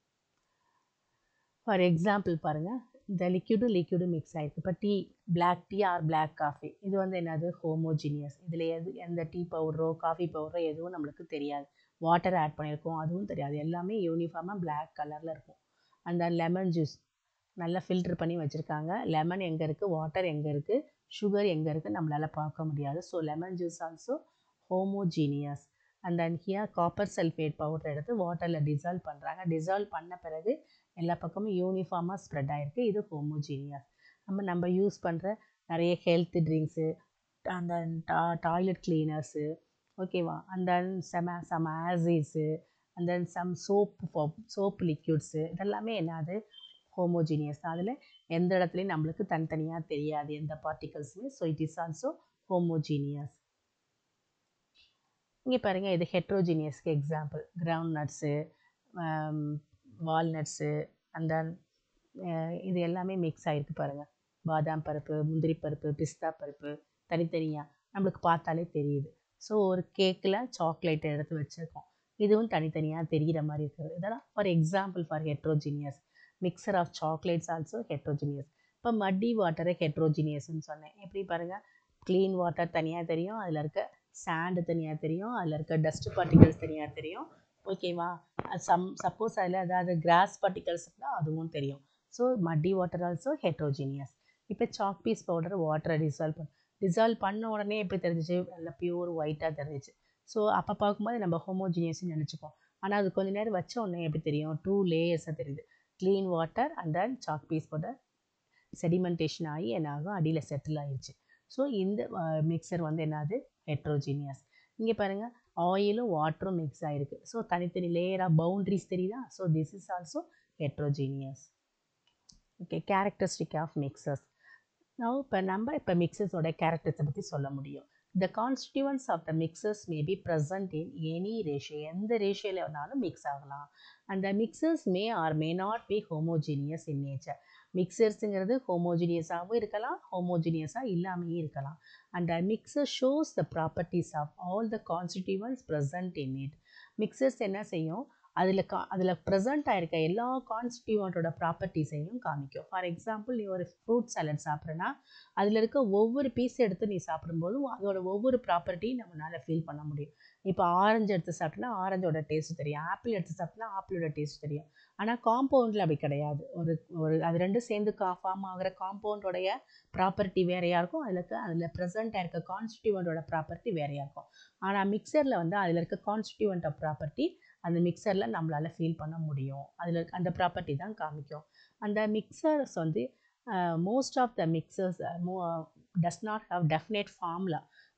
Speaker 1: for example பாருங்கள் இந்த லிக்யூடும் லிக்யூடும் மிக்ஸ் ஆகிருக்கு இப்போ tea black tea or black coffee இது வந்து என்னது ஹோமோஜீனியஸ் இதில் எது எந்த டீ பவுடரோ காஃபி பவுடரோ எதுவும் நம்மளுக்கு தெரியாது வாட்டர் ஆட் பண்ணியிருக்கோம் அதுவும் தெரியாது எல்லாமே யூனிஃபார்மாக பிளாக் கலரில் இருக்கும் அந்த லெமன் ஜூஸ் நல்லா ஃபில்டர் பண்ணி வச்சுருக்காங்க லெமன் எங்கே இருக்குது வாட்டர் எங்கே இருக்குது சுகர் எங்கே இருக்குது நம்மளால் பார்க்க முடியாது so lemon juice also homogeneous and then here copper sulphate powder எடுத்து வாட்டரில் டிசால்வ் பண்ணுறாங்க டிசால்வ் பண்ண பிறகு எல்லா பக்கமும் யூனிஃபார்மாக ஸ்ப்ரெட் ஆகிருக்கு இது ஹோமோஜீனியஸ் நம்ம நம்ம யூஸ் பண்ணுற நிறைய ஹெல்த் ட்ரிங்க்ஸு அந்த டா டாய்லெட் கிளீனர்ஸு ஓகேவா அண்ட் தென் செம some acids and then some soap soap liquids இதெல்லாமே என்னது ஹோமோஜீனியஸ் தான் அதில் எந்த இடத்துலையும் நம்மளுக்கு தனித்தனியாக தெரியாது எந்த பார்ட்டிகல்ஸுமே so it is also homogeneous இங்கே பாருங்கள் இது ஹெட்ரோஜீனியஸ்க்கு example ground nuts walnuts and then இது எல்லாமே மிக்ஸ் ஆகிருக்கு பாருங்கள் பாதாம் பருப்பு முந்திரி பருப்பு பிஸ்தா பருப்பு தனித்தனியாக நம்மளுக்கு பார்த்தாலே தெரியுது ஸோ ஒரு கேக்கில் சாக்லேட் எடுத்து வச்சுருக்கோம் இதுவும் தனித்தனியாக தெரிகிற மாதிரி இருக்குது இதெல்லாம் for example for heterogeneous mixture of chocolates also heterogeneous இப்போ மட்டி வாட்டரை ஹெட்ரோஜீனியஸ்ன்னு சொன்னேன் எப்படி பாருங்கள் க்ளீன் வாட்டர் தனியாக தெரியும் அதில் இருக்க சாண்டு தனியாக தெரியும் அதில் இருக்க டஸ்ட் பார்ட்டிகல்ஸ் தனியாக தெரியும் ஓகேவா சம் சப்போஸ் அதில் ஏதாவது கிராஸ் பார்ட்டிகல்ஸ் இருந்தால் அதுவும் தெரியும் so muddy water also heterogeneous இப்போ சாக் பீஸ் பவுடர் வாட்டரை டிசால்வ் பண்ண டிசால்வ் பண்ண உடனே எப்படி தெரிஞ்சிச்சு நல்லா பியூர் ஒயிட்டாக தெரிஞ்சிச்சு ஸோ அப்போ பார்க்கும்போது நம்ம ஹோமோஜீனியஸ்னு நினச்சிப்போம் ஆனால் அது கொஞ்ச நேரம் வச்ச உடனே எப்படி தெரியும் டூ லேயர்ஸாக தெரியுது clean water and then chalk piece powder sedimentation ஆகி என்ன ஆகும் அடியில் செட்டில் ஆயிடுச்சு ஸோ இந்த மிக்சர் வந்து என்னது ஹெட்ரோஜீனியஸ் இங்கே பாருங்கள் ஆயிலும் வாட்டரும் மிக்ஸ் ஆகிருக்கு ஸோ தனித்தனி லேயராக பவுண்ட்ரிஸ் தெரியுதா so this is also heterogeneous okay characteristic of mixtures நான் இப்போ நம்ம இப்போ மிக்சர்ஸோட கேரக்டர்ஸை பற்றி சொல்ல முடியும் the constituents of the mixtures may be present in any ratio எந்த ரேஷியோவில் வேணாலும் மிக்ஸ் ஆகலாம் and the mixtures may or may not be homogeneous in nature மிக்சர்ஸுங்கிறது ஹோமோஜீனியஸாகவும் இருக்கலாம் ஹோமோஜீனியஸாக இல்லாமையும் இருக்கலாம் and mixture shows the properties of all the constituents present in it mixtures என்ன செய்யும் அதில் கா அதில் ப்ரெசண்ட் ஆகிருக்க எல்லா கான்ஸ்டியூவண்ட்டோட ப்ராப்பர்ட்டிஸையும் காமிக்கும் ஃபார் எக்ஸாம்பிள் நீ ஒரு ஃப்ரூட் சாலட் சாப்பிட்றேன்னா அதில் இருக்க ஒவ்வொரு பீஸ் எடுத்து நீ சாப்பிடும்போதும் அதோட ஒவ்வொரு ப்ராப்பர்ட்டியும் நம்மளால் ஃபீல் பண்ண முடியும் இப்போ ஆரஞ்சு எடுத்து சாப்பிட்டோன்னா ஆரஞ்சோட டேஸ்ட் தெரியும் ஆப்பிள் எடுத்து சாப்பிட்டோன்னா ஆப்பிளோட டேஸ்ட் தெரியும் ஆனால் காம்பவுண்டில் அப்படி கிடையாது ஒரு ஒரு அது ரெண்டும் சேர்ந்து கா ஃபார்ம் ஆகிற காம்பவுண்டோடைய ப்ராப்பர்ட்டி வேறையாக இருக்கும் அதில் இருக்க அதில் ப்ரெசண்ட்டாக இருக்க கான்ஸ்டியூவண்ட்டோட ப்ராப்பர்ட்டி வேறையாக இருக்கும் ஆனால் மிக்சரில் வந்து அதில் இருக்க கான்ஸ்டியூவண்ட் ஆஃப் ப்ராப்பர்ட்டி அந்த மிக்சரில் நம்மளால் ஃபீல் பண்ண முடியும் அதில் அந்த ப்ராப்பர்ட்டி தான் காமிக்கும் அந்த மிக்சர்ஸ் வந்து most of the mixtures does not have definite formula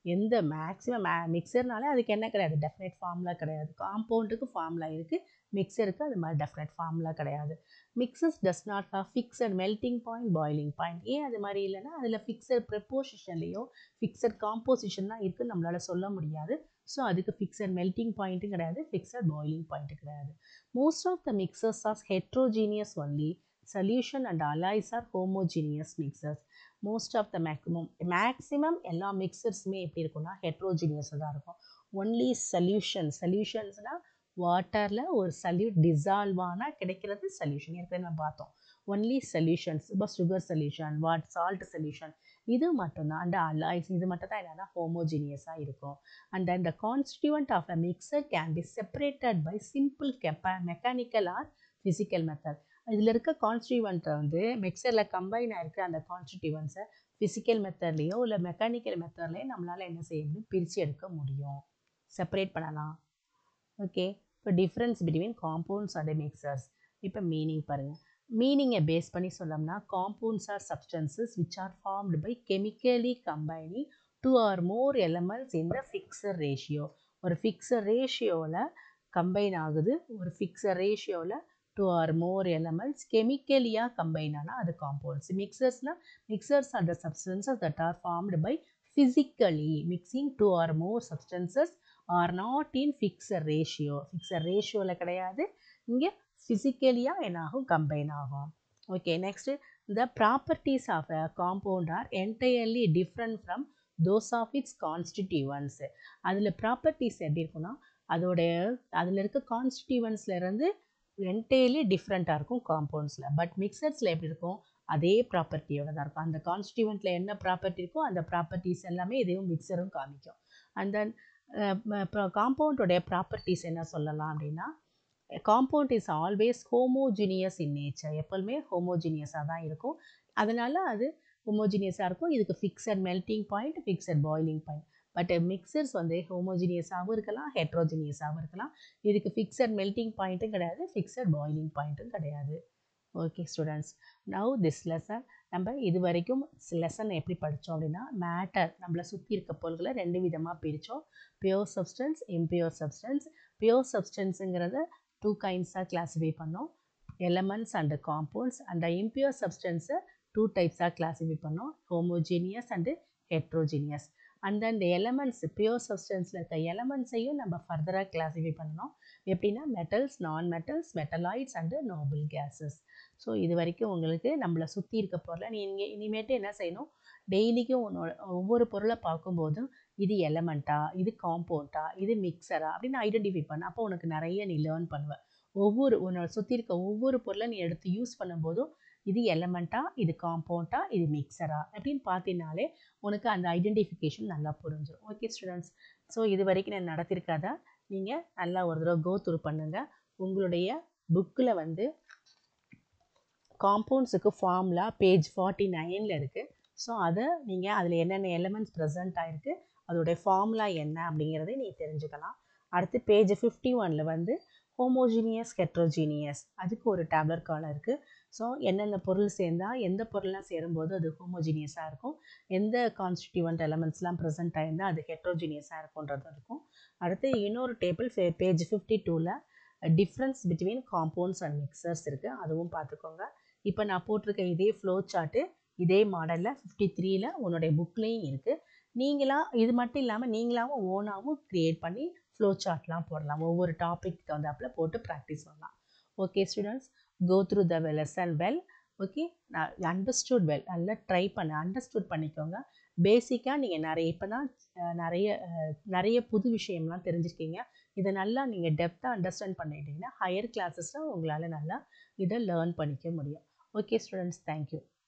Speaker 1: எந்த மேக்ஸிமம் மே மிக்சர்னாலே அதுக்கு என்ன கிடையாது டெஃபினட் ஃபார்முலா கிடையாது காம்பவுண்டுக்கு ஃபார்முலா இருக்குது மிக்சருக்கு அது மாதிரி டெஃபினட் ஃபார்முலா கிடையாது mixes does not have fixed melting point boiling point ஏன் அது மாதிரி இல்லைன்னா அதில் ஃபிக்ஸட் ப்ரெப்போசிஷன்லேயோ ஃபிக்ஸட் காம்போசிஷன் தான் இருக்குன்னு நம்மளால் சொல்ல முடியாது ஸோ அதுக்கு ஃபிக்ஸட் மெல்டிங் பாயிண்ட்டும் கிடையாது ஃபிக்ஸட் பாயிலிங் பாயிண்ட்டும் கிடையாது most of the mixtures are heterogeneous only solution and alloys are homogeneous mixers most of the maximum maximum எல்லா மிக்சர்ஸுமே எப்படி இருக்கும்னா ஹெட்ரோஜீனியஸாக தான் இருக்கும் ஒன்லி சொல்யூஷன் சொல்யூஷன்ஸ்னால் வாட்டரில் ஒரு சல்யூட் டிசால்வ் ஆனால் கிடைக்கிறது சொல்யூஷன் ஏற்கனவே நம்ம பார்த்தோம் ஒன்லி சொல்யூஷன்ஸ் இப்போ sugar solution what salt solution இது மட்டும்தான் அண்ட் அலாய்ஸ் இது மட்டும் தான் என்னென்னா ஹோமோஜீனியஸாக இருக்கும் and then the constituent of a mixture can be separated by simple கெப்பா மெக்கானிக்கல் ஆர் ஃபிசிக்கல் மெத்தட் இதில் இருக்க கான்ஸ்டியூவன்ட்டை வந்து மிக்சரில் கம்பைன் ஆகிருக்க அந்த கான்ஸ்டியூவன்ஸை ஃபிசிக்கல் மெத்தட்லேயோ இல்லை மெக்கானிக்கல் மெத்தட்லேயோ நம்மளால் என்ன செய்ய முடியும் பிரித்து எடுக்க முடியும் செப்பரேட் பண்ணலாம் ஓகே இப்போ difference between compounds and mixtures இப்போ மீனிங் பாருங்கள் மீனிங்கை பேஸ் பண்ணி சொல்லோம்னா compounds are substances which are formed by chemically combining two or more elements in the fixed ratio ஒரு ஃபிக்ஸர் ரேஷியோவில் கம்பைன் ஆகுது ஒரு ஃபிக்ஸர் ரேஷியோவில் டூ ஆர் மோர் எலமெண்ட்ஸ் கெமிக்கலியாக கம்பைன் ஆனால் அது காம்பவுண்ட்ஸ் மிக்சர்ஸ்னால் mixtures are the substances that are formed by physically mixing two or more substances are not in fixed ratio fixer ரேஷியோவில் கிடையாது இங்கே ஃபிசிக்கலியாக என்ன ஆகும் கம்பைன் ஆகும் okay next the properties of a compound are entirely different from those of its constituents அதில் properties எப்படி இருக்குன்னா அதோடைய அதில் இருக்க கான்ஸ்டிடியூவன்ஸ்லேருந்து என்டையர்லி டிஃப்ரெண்ட்டாக இருக்கும் காம்பவுண்ட்ஸில் பட் மிக்சர்ஸில் எப்படி இருக்கும் அதே ப்ராப்பர்ட்டியோட தான் இருக்கும் அந்த கான்ஸ்டியூவெண்ட்டில் என்ன ப்ராப்பர்ட்டி இருக்கோ அந்த ப்ராப்பர்ட்டிஸ் எல்லாமே இதையும் மிக்சரும் காமிக்கும் அண்ட் தென் காம்பவுண்டோடைய ப்ராப்பர்ட்டிஸ் என்ன சொல்லலாம் அப்படின்னா compound is always homogeneous in nature எப்போதுமே ஹோமோஜினியஸாக தான் இருக்கும் அதனால் அது ஹோமோஜினியஸாக இருக்கும் இதுக்கு fixed melting point fixed boiling point but mixtures வந்து ஹோமோஜினியஸாகவும் இருக்கலாம் ஹெட்ரோஜினியஸாகவும் இருக்கலாம் இதுக்கு ஃபிக்ஸட் மெல்டிங் பாயிண்ட்டும் கிடையாது ஃபிக்ஸட் பாயிலிங் பாயிண்ட்டும் கிடையாது okay students now this lesson நம்ம இது வரைக்கும் லெசன் எப்படி படித்தோம் அப்படின்னா மேட்டர் நம்மளை சுற்றி இருக்க பொருள்களை ரெண்டு விதமாக பிரித்தோம் pure substance impure substance pure சப்ஸ்டன்ஸுங்கிறத டூ கைண்ட்ஸாக கிளாஸிஃபை பண்ணோம் எலமெண்ட்ஸ் அண்டு காம்பவுண்ட்ஸ் அந்த இம்பியோர் சப்ஸ்டன்ஸை டூ டைப்ஸாக கிளாஸிஃபை பண்ணோம் ஹோமோஜீனியஸ் அண்டு ஹெட்ரோஜீனியஸ் அண்ட் அந்த எலமெண்ட்ஸ் பியோர் சப்ஸ்டன்ஸில் இருக்க எலமெண்ட்ஸையும் நம்ம ஃபர்தராக கிளாஸிஃபை பண்ணணும் எப்படின்னா metals non metals metalloids and noble gases so இது வரைக்கும் உங்களுக்கு நம்மளை சுற்றி இருக்க பொருளை நீங்கள் இனிமேட்டு என்ன செய்யணும் டெய்லிக்கும் உன்னோட ஒவ்வொரு பொருளை பார்க்கும்போதும் இது எலமெண்ட்டா இது காம்பவுண்டா இது மிக்சரா அப்படின்னு ஐடென்டிஃபை பண்ண அப்போ உனக்கு நிறைய நீ லேர்ன் பண்ணுவ ஒவ்வொரு உன்னோட சுற்றி இருக்க ஒவ்வொரு பொருளை நீ எடுத்து யூஸ் பண்ணும்போதும் இது எலமெண்ட்டா இது காம்பவுண்டா இது மிக்சரா அப்படின்னு பார்த்தீங்கனாலே உனக்கு அந்த ஐடென்டிஃபிகேஷன் நல்லா புரிஞ்சிடும் ஓகே ஸ்டூடெண்ட்ஸ் ஸோ இது வரைக்கும் நான் நடத்திருக்காதா நீங்கள் நல்லா ஒரு தடவை கோ த்ரூ பண்ணுங்கள் உங்களுடைய புக்கில் வந்து காம்பவுண்ட்ஸுக்கு ஃபார்முலா பேஜ் ஃபார்ட்டி நைனில் இருக்குது ஸோ அதை நீங்கள் அதில் என்னென்ன எலமெண்ட்ஸ் ப்ரெசென்ட் ஆகிருக்கு அதோடைய ஃபார்முலா என்ன அப்படிங்கிறதை நீ தெரிஞ்சுக்கலாம் அடுத்து பேஜ் ஃபிஃப்டி ஒனில் வந்து ஹோமோஜீனியஸ் ஹெட்ரோஜீனியஸ் அதுக்கு ஒரு டேப்லெட் காலம் இருக்குது ஸோ என்னென்ன பொருள் சேர்ந்தால் எந்த பொருள்லாம் சேரும்போது அது ஹோமோஜீனியஸாக இருக்கும் எந்த கான்ஸ்டிடியூவன்ட் எலமெண்ட்ஸ்லாம் ப்ரெசென்ட் ஆயிருந்தால் அது ஹெட்ரோஜீனியஸாக இருக்குன்றது இருக்கும் அடுத்து இன்னொரு டேபிள் பேஜ் ஃபிஃப்டி டூவில் difference between compounds and mixtures இருக்குது அதுவும் பார்த்துக்கோங்க இப்போ நான் போட்டிருக்க இதே ஃப்ளோ சார்ட்டு இதே மாடலில் ஃபிஃப்டி த்ரீல உன்னுடைய புக்லேயும் இருக்குது நீங்களாக இது மட்டும் இல்லாமல் நீங்களாகவும் ஓனாகவும் க்ரியேட் பண்ணி ஃப்ளோ சார்ட்லாம் போடலாம் ஒவ்வொரு டாபிக் தகுந்தாப்பில் போட்டு ப்ராக்டிஸ் பண்ணலாம் okay students go through the lesson well okay நான் அண்டர்ஸ்டூட் வெல் நல்லா ட்ரை பண்ண அண்டர்ஸ்டூட் பண்ணிக்கோங்க பேசிக்காக நீங்கள் நிறைய இப்போ தான் நிறைய நிறைய புது விஷயம்லாம் தெரிஞ்சிருக்கீங்க இதை நல்லா நீங்கள் டெப்த்தாக அண்டர்ஸ்டாண்ட் பண்ணிட்டீங்கன்னா ஹையர் கிளாஸஸில் உங்களால் நல்லா இதை லேர்ன் பண்ணிக்க முடியும் ஓகே ஸ்டூடெண்ட்ஸ் தேங்க்யூ